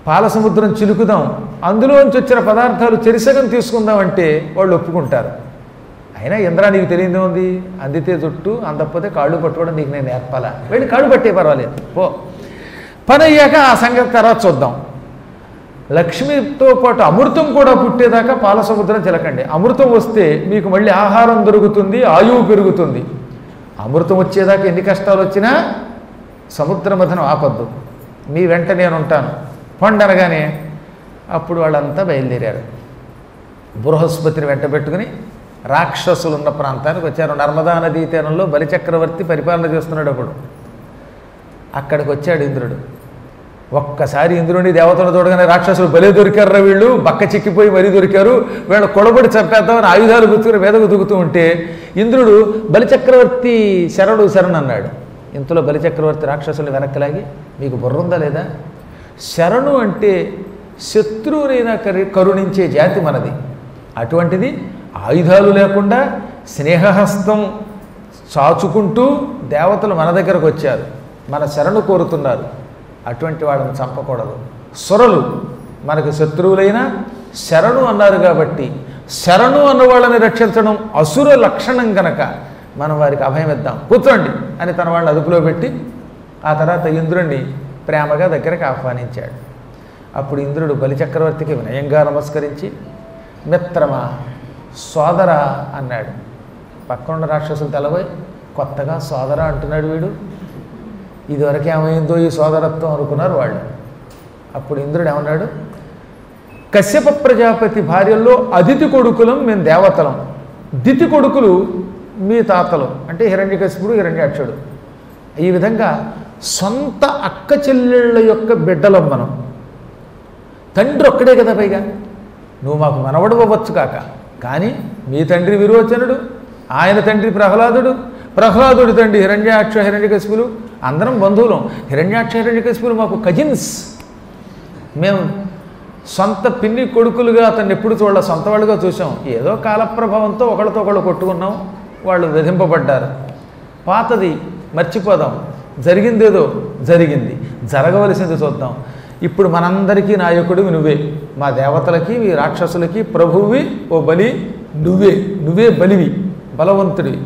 పాల సముద్రం చిలుకుదాం అందులోంచి వచ్చిన పదార్థాలు చెరిసగం తీసుకుందాం అంటే వాళ్ళు ఒప్పుకుంటారు అయినా ఇంద్రా నీకు తెలియదే ఉంది అందితే చుట్టూ అందకపోతే కాళ్ళు పట్టుకోవడం నీకు నేను నేర్పాలా వెళ్ళి కాళ్ళు పట్టే పర్వాలేదు పో పని అయ్యాక ఆ సంగతి తర్వాత చూద్దాం లక్ష్మితో పాటు అమృతం కూడా పుట్టేదాకా పాల సముద్రం చిలకండి అమృతం వస్తే మీకు మళ్ళీ ఆహారం దొరుకుతుంది ఆయువు పెరుగుతుంది అమృతం వచ్చేదాకా ఎన్ని కష్టాలు వచ్చినా సముద్ర మథనం ఆపద్దు మీ వెంట నేను ఉంటాను పొండనగానే అప్పుడు వాళ్ళంతా బయలుదేరారు బృహస్పతిని వెంట పెట్టుకుని రాక్షసులు ఉన్న ప్రాంతానికి వచ్చారు నర్మదా నదీ తీరంలో బలిచక్రవర్తి పరిపాలన చేస్తున్నాడు అప్పుడు అక్కడికి వచ్చాడు ఇంద్రుడు ఒక్కసారి ఇంద్రుని దేవతలు చూడగానే రాక్షసులు బలే దొరికారు వీళ్ళు బక్క చిక్కిపోయి మరీ దొరికారు వీళ్ళు కొడబడి చంపేద్దామని ఆయుధాలు గుర్తుకుని మీదకు దుగుతూ ఉంటే ఇంద్రుడు బలిచక్రవర్తి శరణు శరణ్ అన్నాడు ఇంతలో బలిచక్రవర్తి రాక్షసులు వెనక్కిలాగి మీకు బుర్రుందా లేదా శరణు అంటే శత్రువునైనా కరి కరుణించే జాతి మనది అటువంటిది ఆయుధాలు లేకుండా స్నేహహస్తం చాచుకుంటూ దేవతలు మన దగ్గరకు వచ్చారు మన శరణు కోరుతున్నారు అటువంటి వాళ్ళని చంపకూడదు సురలు మనకు శత్రువులైనా శరణు అన్నారు కాబట్టి శరణు అన్న వాళ్ళని రక్షించడం అసుర లక్షణం గనక మనం వారికి అభయం ఇద్దాం కూర్చోండి అని తన వాళ్ళని అదుపులో పెట్టి ఆ తర్వాత ఇంద్రుణ్ణి ప్రేమగా దగ్గరకు ఆహ్వానించాడు అప్పుడు ఇంద్రుడు బలిచక్రవర్తికి వినయంగా నమస్కరించి మిత్రమా సోదరా అన్నాడు పక్కనున్న రాక్షసులు తెలబోయి కొత్తగా సోదరా అంటున్నాడు వీడు ఇదివరకు ఏమైందో ఈ సోదరత్వం అనుకున్నారు వాళ్ళు అప్పుడు ఇంద్రుడు ఏమన్నాడు కశ్యప ప్రజాపతి భార్యల్లో అదితి కొడుకులం మేము దేవతలం దితి కొడుకులు మీ తాతలు అంటే హిరణ్యకశిపుడు హిరణ్యాక్షుడు ఈ విధంగా సొంత అక్క చెల్లెళ్ళ యొక్క బిడ్డలం మనం తండ్రి ఒక్కడే కదా పైగా నువ్వు మాకు మనవడు అవ్వచ్చు కాక కానీ మీ తండ్రి విరోచనుడు ఆయన తండ్రి ప్రహ్లాదుడు ప్రహ్లాదుడి తండ్రి హిరణ్యాక్ష హిరణ్యకశిపులు అందరం బంధువులం హిరణ్యాక్ష హిరణ్యకశిపులు మాకు కజిన్స్ మేము సొంత పిన్ని కొడుకులుగా అతన్ని ఎప్పుడు చూడాల సొంత వాళ్ళుగా చూసాం ఏదో కాలప్రభావంతో ఒకళ్ళతో ఒకళ్ళు కొట్టుకున్నాం వాళ్ళు విధింపబడ్డారు పాతది మర్చిపోదాం జరిగిందేదో జరిగింది జరగవలసింది చూద్దాం ఇప్పుడు మనందరికీ నాయకుడివి నువ్వే మా దేవతలకి ఈ రాక్షసులకి ప్రభువి ఓ బలి నువ్వే నువ్వే బలివి బలవంతుడివి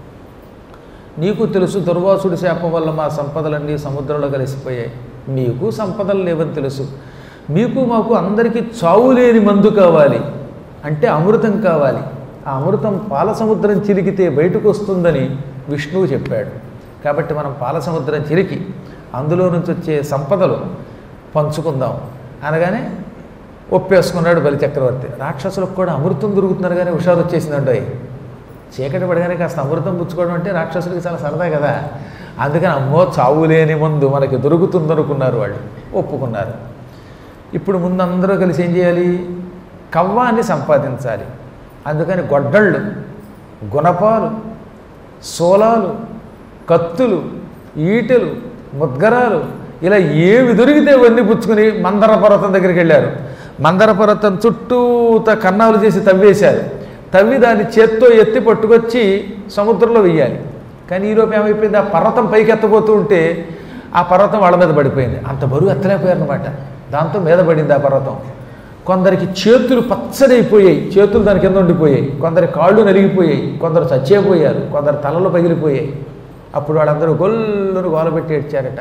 నీకు తెలుసు దుర్వాసుడి శాపం వల్ల మా సంపదలన్నీ సముద్రంలో కలిసిపోయాయి మీకు సంపదలు లేవని తెలుసు మీకు మాకు అందరికీ చావు లేని మందు కావాలి అంటే అమృతం కావాలి ఆ అమృతం పాల సముద్రం చిరికితే బయటకు వస్తుందని విష్ణువు చెప్పాడు కాబట్టి మనం పాల సముద్రం చిరికి అందులో నుంచి వచ్చే సంపదలు పంచుకుందాం అనగానే ఒప్పేసుకున్నాడు బలిచక్రవర్తి రాక్షసులకు కూడా అమృతం దొరుకుతున్నారు కానీ హుషారు వచ్చేసిందండి చీకటి పడగానే కాస్త అమృతం పుచ్చుకోవడం అంటే రాక్షసుడికి చాలా సరదా కదా అందుకని అమ్మో చావు లేని ముందు మనకి దొరుకుతుందనుకున్నారు వాళ్ళు ఒప్పుకున్నారు ఇప్పుడు ముందు అందరూ కలిసి ఏం చేయాలి కవ్వాన్ని సంపాదించాలి అందుకని గొడ్డళ్ళు గుణపాలు సోలాలు కత్తులు ఈటెలు ముద్గరాలు ఇలా ఏవి దొరికితే అవన్నీ పుచ్చుకుని మందర పర్వతం దగ్గరికి వెళ్ళారు మందర పర్వతం చుట్టూత కన్నాలు చేసి తవ్వేశారు తవ్వి దాన్ని చేత్తో ఎత్తి పట్టుకొచ్చి సముద్రంలో వెయ్యాలి కానీ ఈలోపు ఏమైపోయింది ఆ పర్వతం పైకి ఎత్తబోతూ ఉంటే ఆ పర్వతం వాళ్ళ మీద పడిపోయింది అంత బరువు ఎత్తలేకపోయారనమాట దాంతో మీద పడింది ఆ పర్వతం కొందరికి చేతులు పచ్చడైపోయాయి చేతులు దాని కింద ఉండిపోయాయి కొందరి కాళ్ళు నలిగిపోయాయి కొందరు చచ్చేపోయారు కొందరు తలలు పగిలిపోయాయి అప్పుడు వాళ్ళందరూ గొల్లును గోలబెట్టి ఏడ్చారట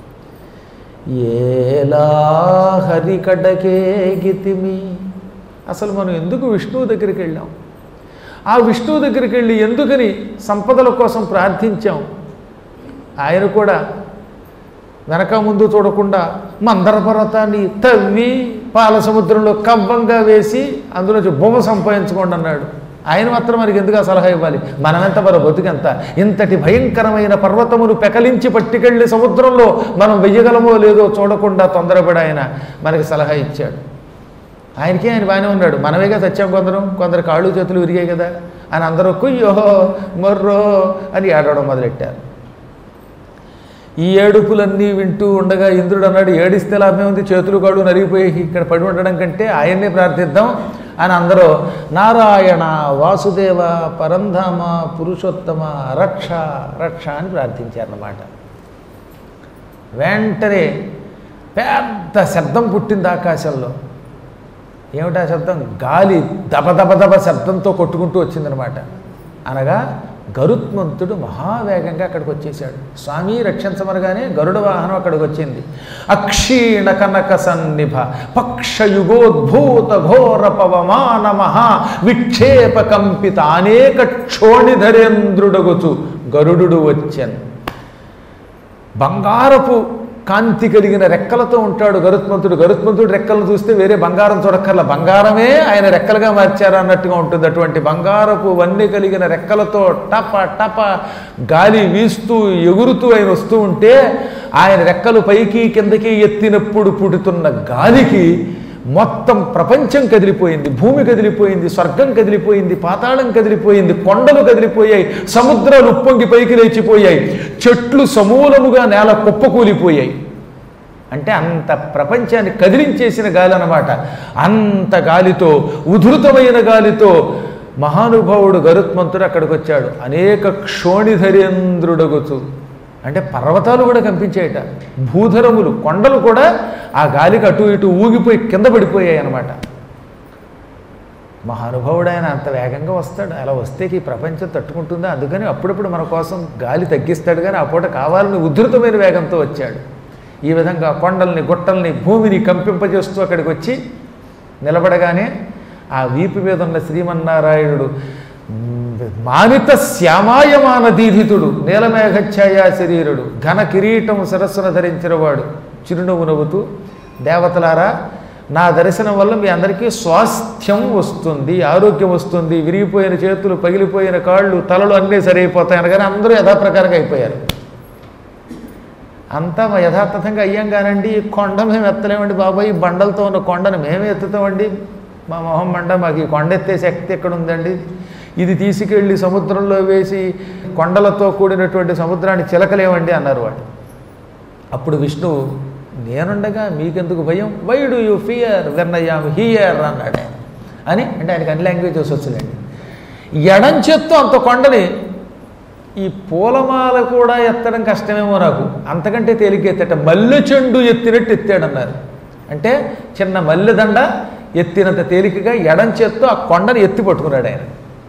ఏలా హరికడకే గితిమి అసలు మనం ఎందుకు విష్ణువు దగ్గరికి వెళ్ళాం ఆ విష్ణువు దగ్గరికి వెళ్ళి ఎందుకని సంపదల కోసం ప్రార్థించాం ఆయన కూడా వెనక ముందు చూడకుండా మందర పర్వతాన్ని తవ్వి పాల సముద్రంలో కవ్వంగా వేసి అందులోంచి బొమ్మ సంపాదించుకోండి అన్నాడు ఆయన మాత్రం మనకి ఎందుకు ఆ సలహా ఇవ్వాలి మనమెంత మన బతుకెంత ఇంతటి భయంకరమైన పర్వతమును పెకలించి పట్టుకెళ్ళి సముద్రంలో మనం వెయ్యగలమో లేదో చూడకుండా తొందరపడి ఆయన మనకి సలహా ఇచ్చాడు ఆయనకే ఆయన బాగానే ఉన్నాడు మనమేగా సత్యం కొందరం కొందరు కాళ్ళు చేతులు విరిగాయి కదా అని అందరూ కుయ్యో మొర్రో అని ఏడవడం మొదలెట్టారు ఈ ఏడుపులన్నీ వింటూ ఉండగా ఇంద్రుడు అన్నాడు ఏడిస్తే లాభం ఉంది చేతులు కాళ్ళు నరిగిపోయి ఇక్కడ పడి ఉండడం కంటే ఆయన్నే ప్రార్థిద్దాం అని అందరూ నారాయణ వాసుదేవ పరంధామ పురుషోత్తమ రక్ష రక్ష అని ప్రార్థించారన్నమాట వెంటనే పెద్ద శబ్దం పుట్టింది ఆకాశంలో ఏమిటా శబ్దం గాలి దబ దబ దబ శబ్దంతో కొట్టుకుంటూ వచ్చిందనమాట అనగా గరుత్మంతుడు మహావేగంగా అక్కడికి వచ్చేసాడు స్వామి రక్షించమనగానే గరుడ వాహనం అక్కడికి వచ్చింది అక్షీణ కనక సన్నిభ పక్షయుగోద్భూత ఘోర పవమాన మహా విక్షేప కంపిత అనేక క్షోణిధరేంద్రుడగుచు గరుడు వచ్చాను బంగారపు కాంతి కలిగిన రెక్కలతో ఉంటాడు గరుత్మంతుడు గరుత్మంతుడు రెక్కలను చూస్తే వేరే బంగారం చూడక్కర్ల బంగారమే ఆయన రెక్కలుగా మార్చారు అన్నట్టుగా ఉంటుంది అటువంటి బంగారపు వన్నె కలిగిన రెక్కలతో టప టప గాలి వీస్తూ ఎగురుతూ ఆయన వస్తూ ఉంటే ఆయన రెక్కలు పైకి కిందకి ఎత్తినప్పుడు పుడుతున్న గాలికి మొత్తం ప్రపంచం కదిలిపోయింది భూమి కదిలిపోయింది స్వర్గం కదిలిపోయింది పాతాళం కదిలిపోయింది కొండలు కదిలిపోయాయి సముద్రాలు ఉప్పొంగి పైకి లేచిపోయాయి చెట్లు సమూలముగా నేల కుప్పకూలిపోయాయి అంటే అంత ప్రపంచాన్ని కదిలించేసిన గాలి అన్నమాట అంత గాలితో ఉధృతమైన గాలితో మహానుభావుడు గరుత్మంతుడు అక్కడికి వచ్చాడు అనేక క్షోణిధరేంద్రుడగుచు అంటే పర్వతాలు కూడా కంపించాయట భూధరములు కొండలు కూడా ఆ గాలికి అటు ఇటు ఊగిపోయి కింద పడిపోయాయి అన్నమాట మహానుభావుడు ఆయన అంత వేగంగా వస్తాడు అలా వస్తే ఈ ప్రపంచం తట్టుకుంటుందా అందుకని అప్పుడప్పుడు మన కోసం గాలి తగ్గిస్తాడు కానీ ఆ పూట కావాలని ఉధృతమైన వేగంతో వచ్చాడు ఈ విధంగా కొండల్ని గుట్టల్ని భూమిని కంపింపజేస్తూ అక్కడికి వచ్చి నిలబడగానే ఆ వీపు మీద ఉన్న శ్రీమన్నారాయణుడు మానిత శ్యామాయమాన దీధితుడు నీలమేఘఛాయా శరీరుడు ఘన కిరీటం శిరస్సున ధరించినవాడు చిరునవ్వు నవ్వుతూ దేవతలారా నా దర్శనం వల్ల మీ అందరికీ స్వాస్థ్యం వస్తుంది ఆరోగ్యం వస్తుంది విరిగిపోయిన చేతులు పగిలిపోయిన కాళ్ళు తలలు అన్నీ సరైపోతాయి అనగానే అందరూ యథాప్రకారంగా అయిపోయారు అంతా మా యథాతథంగా అయ్యాం కానండి ఈ కొండ మేము ఎత్తలేమండి బాబాయ్ ఈ బండలతో ఉన్న కొండను మేమే ఎత్తుతామండి మా మొహం బండ మాకు ఈ కొండ ఎత్తే శక్తి ఎక్కడ ఉందండి ఇది తీసుకెళ్ళి సముద్రంలో వేసి కొండలతో కూడినటువంటి సముద్రాన్ని చిలకలేమండి అన్నారు వాడు అప్పుడు విష్ణువు నేనుండగా మీకెందుకు భయం why do you fear when I am here అన్నాడు ఆయన అని అంటే ఆయనకి అన్ని లాంగ్వేజెస్ వచ్చులేండి ఎడం చేత్తో అంత కొండని ఈ పూలమాల కూడా ఎత్తడం కష్టమేమో నాకు అంతకంటే తేలిక ఎత్తట మల్లె చెండు ఎత్తినట్టు ఎత్తాడన్నారు అంటే చిన్న మల్లెదండ ఎత్తినంత తేలికగా ఎడం చేత్తో ఆ కొండని ఎత్తి పట్టుకున్నాడు ఆయన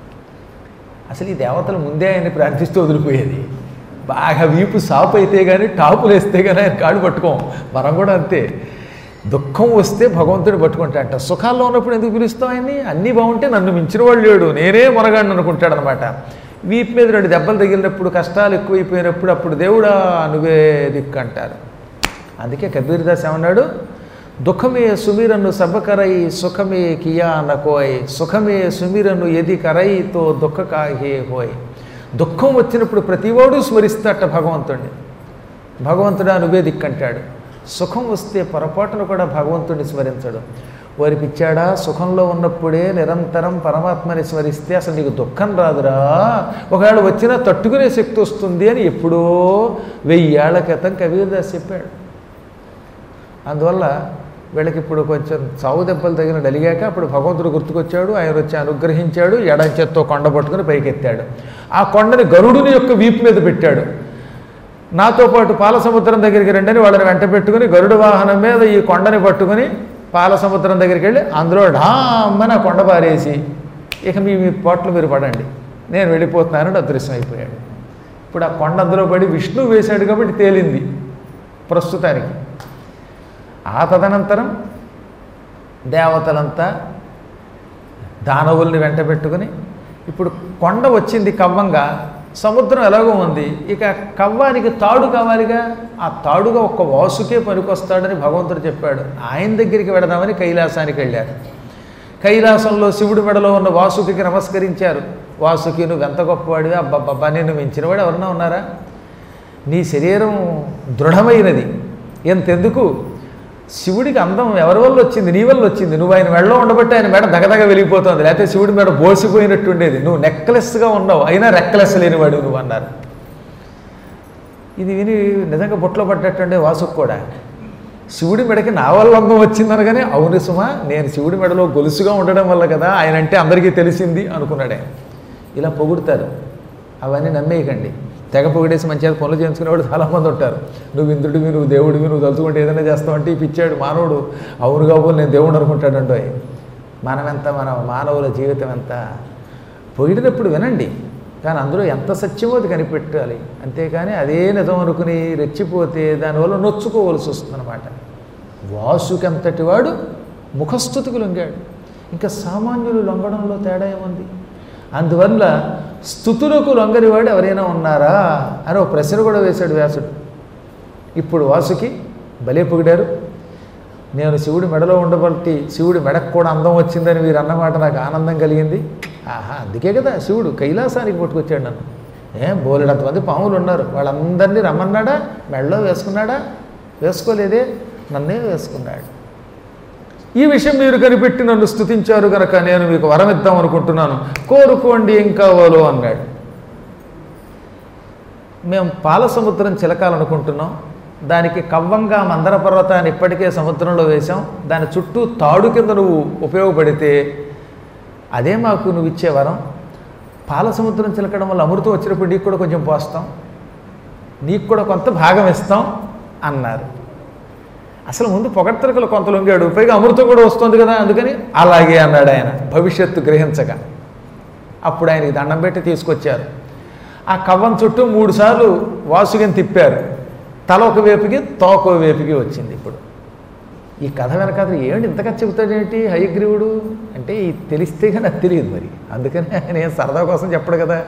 అసలు ఈ దేవతలు ముందే ఆయన్ని ప్రార్థిస్తూ వదిలిపోయేది బాగా వీపు సాపు అయితే కానీ టాపులు వేస్తే కానీ ఆయన కాడు పట్టుకోం మనం కూడా అంతే దుఃఖం వస్తే భగవంతుడు పట్టుకుంటాడంట సుఖాల్లో ఉన్నప్పుడు ఎందుకు పిలుస్తాం ఆయన్ని అన్నీ బాగుంటే నన్ను మించిన వాడు లేడు నేనే మునగాడిని అనుకుంటాడనమాట వీపు మీద రెండు దెబ్బలు తగిలినప్పుడు కష్టాలు ఎక్కువైపోయినప్పుడు అప్పుడు దేవుడా నువ్వే దిక్కు అంటారు అందుకే కబీర్దాస్ ఏమన్నాడు దుఃఖమే సుమిరను సభకరై సుఖమే కియా నకోయ్ సుఖమే సుమిరను ఎది కరైతో దుఃఖ కాహే హోయ్ దుఃఖం వచ్చినప్పుడు ప్రతివాడు స్మరిస్తాట భగవంతుడిని భగవంతుడా నువ్వే దిక్కంటాడు సుఖం వస్తే పొరపాటును కూడా భగవంతుడిని స్మరించడు వారి పిచ్చాడా సుఖంలో ఉన్నప్పుడే నిరంతరం పరమాత్మని స్మరిస్తే అసలు నీకు దుఃఖం రాదురా ఒకవేళ వచ్చినా తట్టుకునే శక్తి వస్తుంది అని ఎప్పుడో వెయ్యేళ్ల క్రితం కబీర్దాస్ చెప్పాడు అందువల్ల వీళ్ళకి ఇప్పుడు కొంచెం చావు దెబ్బలు తగిన నలిగాక అప్పుడు భగవంతుడు గుర్తుకొచ్చాడు ఆయన వచ్చి అనుగ్రహించాడు ఎడం చేత్తో కొండ పట్టుకుని పైకెత్తాడు ఆ కొండని గరుడుని యొక్క వీపు మీద పెట్టాడు నాతో పాటు పాల సముద్రం దగ్గరికి రండని వాళ్ళని వెంట పెట్టుకుని గరుడ వాహనం మీద ఈ కొండని పట్టుకుని పాల సముద్రం దగ్గరికి వెళ్ళి అందులో ఢామ్మని ఆ కొండ పారేసి ఇక మీ మీ పోట్లు మీరు పడండి నేను వెళ్ళిపోతున్నానని అదృశ్యం అయిపోయాడు ఇప్పుడు ఆ కొండ అందులో పడి విష్ణువు వేశాడు కాబట్టి తేలింది ప్రస్తుతానికి ఆ తదనంతరం దేవతలంతా దానవుల్ని వెంట పెట్టుకుని ఇప్పుడు కొండ వచ్చింది కవ్వంగా సముద్రం ఎలాగో ఉంది ఇక కవ్వానికి తాడు కావాలిగా ఆ తాడుగా ఒక్క వాసుకే పనికొస్తాడని భగవంతుడు చెప్పాడు ఆయన దగ్గరికి వెడదామని కైలాసానికి వెళ్ళారు కైలాసంలో శివుడి మెడలో ఉన్న వాసుకి నమస్కరించారు వాసుకి నువ్వు ఎంత గొప్పవాడివి అబ్బబ్బబ్బా నేను మించినవాడు ఎవరన్నా ఉన్నారా నీ శరీరం దృఢమైనది ఎంతెందుకు శివుడికి అందం ఎవరి వల్ల వచ్చింది నీ వల్ల వచ్చింది నువ్వు ఆయన మెడలో ఉండబట్టి ఆయన మెడ దగదగ వెలిగిపోతుంది లేకపోతే శివుడి మెడ బోసిపోయినట్టు ఉండేది నువ్వు నెక్లెస్గా ఉన్నావు అయినా రెక్లెస్ లేనివాడు నువ్వు అన్నారు ఇది విని నిజంగా బుట్టలో పడ్డట్టుండే వాసుకు కూడా శివుడి మెడకి నా వల్ల అందం వచ్చిందనగానే అవును సుమా నేను శివుడి మెడలో గొలుసుగా ఉండడం వల్ల కదా ఆయన అంటే అందరికీ తెలిసింది అనుకున్నాడే ఇలా పొగుడుతారు అవన్నీ నమ్మేయకండి తెగ పొగిడేసి మంచిగా పనులు చేయించుకునేవాడు చాలామంది ఉంటారు నువ్వు ఇంద్రుడివి నువ్వు దేవుడివి నువ్వు తలుచుకుంటే ఏదైనా చేస్తావంటే ఈ పిచ్చాడు మానవుడు అవును కాబోలు నేను దేవుడు అనుకుంటాడంటో మనం ఎంత మన మానవుల జీవితం ఎంత పొగిడినప్పుడు వినండి కానీ అందులో ఎంత సత్యమో అది కనిపెట్టాలి అంతేకాని అదే నిజం అనుకుని రెచ్చిపోతే దానివల్ల నొచ్చుకోవలసి వస్తుందన్నమాట వాసుకెంతటి వాడు ముఖస్థుతికి లొంగాడు ఇంకా సామాన్యులు లొంగడంలో తేడా ఏముంది అందువల్ల స్థుతులకు లొంగనివాడు ఎవరైనా ఉన్నారా అని ఒక ప్రశ్న కూడా వేశాడు వ్యాసుడు ఇప్పుడు వాసుకి భలే పొగిడారు నేను శివుడి మెడలో ఉండబట్టి శివుడి మెడకు కూడా అందం వచ్చిందని మీరు అన్నమాట నాకు ఆనందం కలిగింది ఆహా అందుకే కదా శివుడు కైలాసానికి పట్టుకొచ్చాడు నన్ను ఏ బోలెడంతమంది పాములు ఉన్నారు వాళ్ళందరినీ రమ్మన్నాడా మెడలో వేసుకున్నాడా వేసుకోలేదే నన్నే వేసుకున్నాడు ఈ విషయం మీరు కనిపెట్టి నన్ను స్తుతించారు కనుక నేను మీకు వరం ఇద్దాం అనుకుంటున్నాను కోరుకోండి ఏం కావాలో అన్నాడు మేము పాల సముద్రం చిలకాలనుకుంటున్నాం దానికి కవ్వంగా మందర పర్వతాన్ని ఇప్పటికే సముద్రంలో వేశాం దాని చుట్టూ తాడు కింద నువ్వు ఉపయోగపడితే అదే మాకు నువ్వు ఇచ్చే వరం పాల సముద్రం చిలకడం వల్ల అమృతం వచ్చినప్పుడు నీకు కూడా కొంచెం పోస్తాం నీకు కూడా కొంత భాగం ఇస్తాం అన్నారు అసలు ముందు పొగడ్తలకలు కొంత లొంగాడు పైగా అమృతం కూడా వస్తుంది కదా అందుకని అలాగే అన్నాడు ఆయన భవిష్యత్తు గ్రహించగా అప్పుడు ఆయనకి దండం పెట్టి తీసుకొచ్చారు ఆ కవ్వం చుట్టూ మూడుసార్లు వాసుగిని తిప్పారు తల ఒక వేపుకి తోక వేపుకి వచ్చింది ఇప్పుడు ఈ కథ వెనకాల ఏమిటి ఇంతగా చెబుతాడేంటి హయగ్రీవుడు అంటే ఈ తెలిస్తే కానీ నాకు తెలియదు మరి అందుకని ఆయన ఏం సరదా కోసం చెప్పడు కదా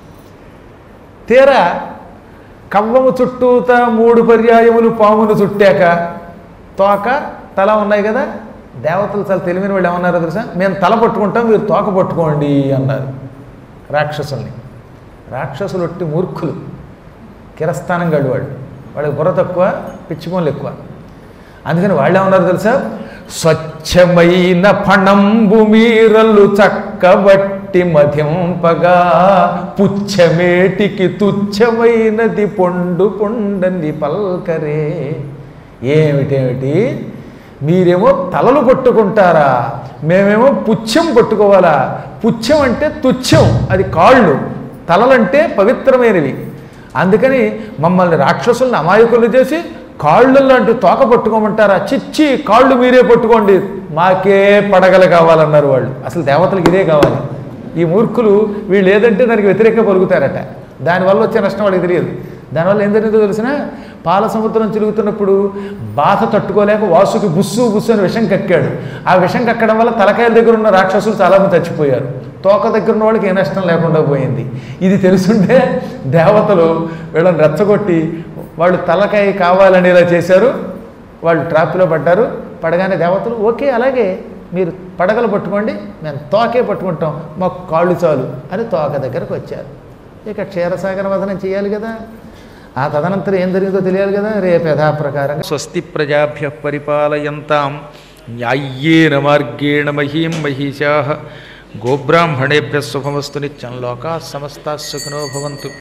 తీరా కవ్వము చుట్టూత మూడు పర్యాయములు పామును చుట్టాక తోక తల ఉన్నాయి కదా దేవతలు చాలా తెలివైన వాళ్ళు ఏమన్నారో తెలుసా మేము తల పట్టుకుంటాం మీరు తోక పట్టుకోండి అన్నారు రాక్షసుల్ని రాక్షసులు ఒట్టి మూర్ఖులు కిరస్థానం గడు వాళ్ళు వాళ్ళకి బుర్ర తక్కువ పిచ్చిపోన్లు ఎక్కువ అందుకని వాళ్ళు ఏమన్నారు తెలుసా స్వచ్ఛమైన ఫణంబు మీరల్లు చక్కబట్టి మధింపగా పుచ్చమేటికి తుచ్చమైనది పొండు పొండని పల్కరే ఏమిటేమిటి మీరేమో తలలు పట్టుకుంటారా మేమేమో పుచ్చం పట్టుకోవాలా పుచ్చం అంటే తుచ్చం అది కాళ్ళు తలలంటే పవిత్రమైనవి అందుకని మమ్మల్ని రాక్షసుల్ని అమాయకులు చేసి కాళ్ళు లాంటి తోక పట్టుకోమంటారా చిచ్చి కాళ్ళు మీరే పట్టుకోండి మాకే పడగలు కావాలన్నారు వాళ్ళు అసలు దేవతలకు ఇదే కావాలి ఈ మూర్ఖులు వీళ్ళు ఏదంటే దానికి వ్యతిరేకంగా పలుకుతారట దానివల్ల వచ్చే నష్టం వాళ్ళకి తెలియదు దానివల్ల ఏం జరిగిందో తెలిసిన పాల సముద్రం చిలుగుతున్నప్పుడు బాధ తట్టుకోలేక వాసుకి బుస్సు బుస్సు అని విషం కక్కాడు ఆ విషం కక్కడం వల్ల తలకాయల దగ్గర ఉన్న రాక్షసులు చాలామంది చచ్చిపోయారు తోక దగ్గర ఉన్న వాళ్ళకి ఏ నష్టం లేకుండా పోయింది ఇది తెలుసుంటే దేవతలు వీళ్ళని రెచ్చగొట్టి వాళ్ళు తలకాయ కావాలని ఇలా చేశారు వాళ్ళు ట్రాప్లో పడ్డారు పడగానే దేవతలు ఓకే అలాగే మీరు పడగలు పట్టుకోండి మేము తోకే పట్టుకుంటాం మాకు కాళ్ళు చాలు అని తోక దగ్గరకు వచ్చారు ఇక క్షీరసాగర వదనం చేయాలి కదా ఆ తదనంతరం ఏం జరిగిందో తెలియాలి కదా రేపు యథాప్రకారంగా స్వస్తి ప్రజాభ్య పరిపాలయంతాం న్యాయ్యేన మార్గేణ మహీం మహిషా గోబ్రాహ్మణేభ్య శుభమస్తు నిత్యం లోకా సమస్తా సుఖినో భవంతు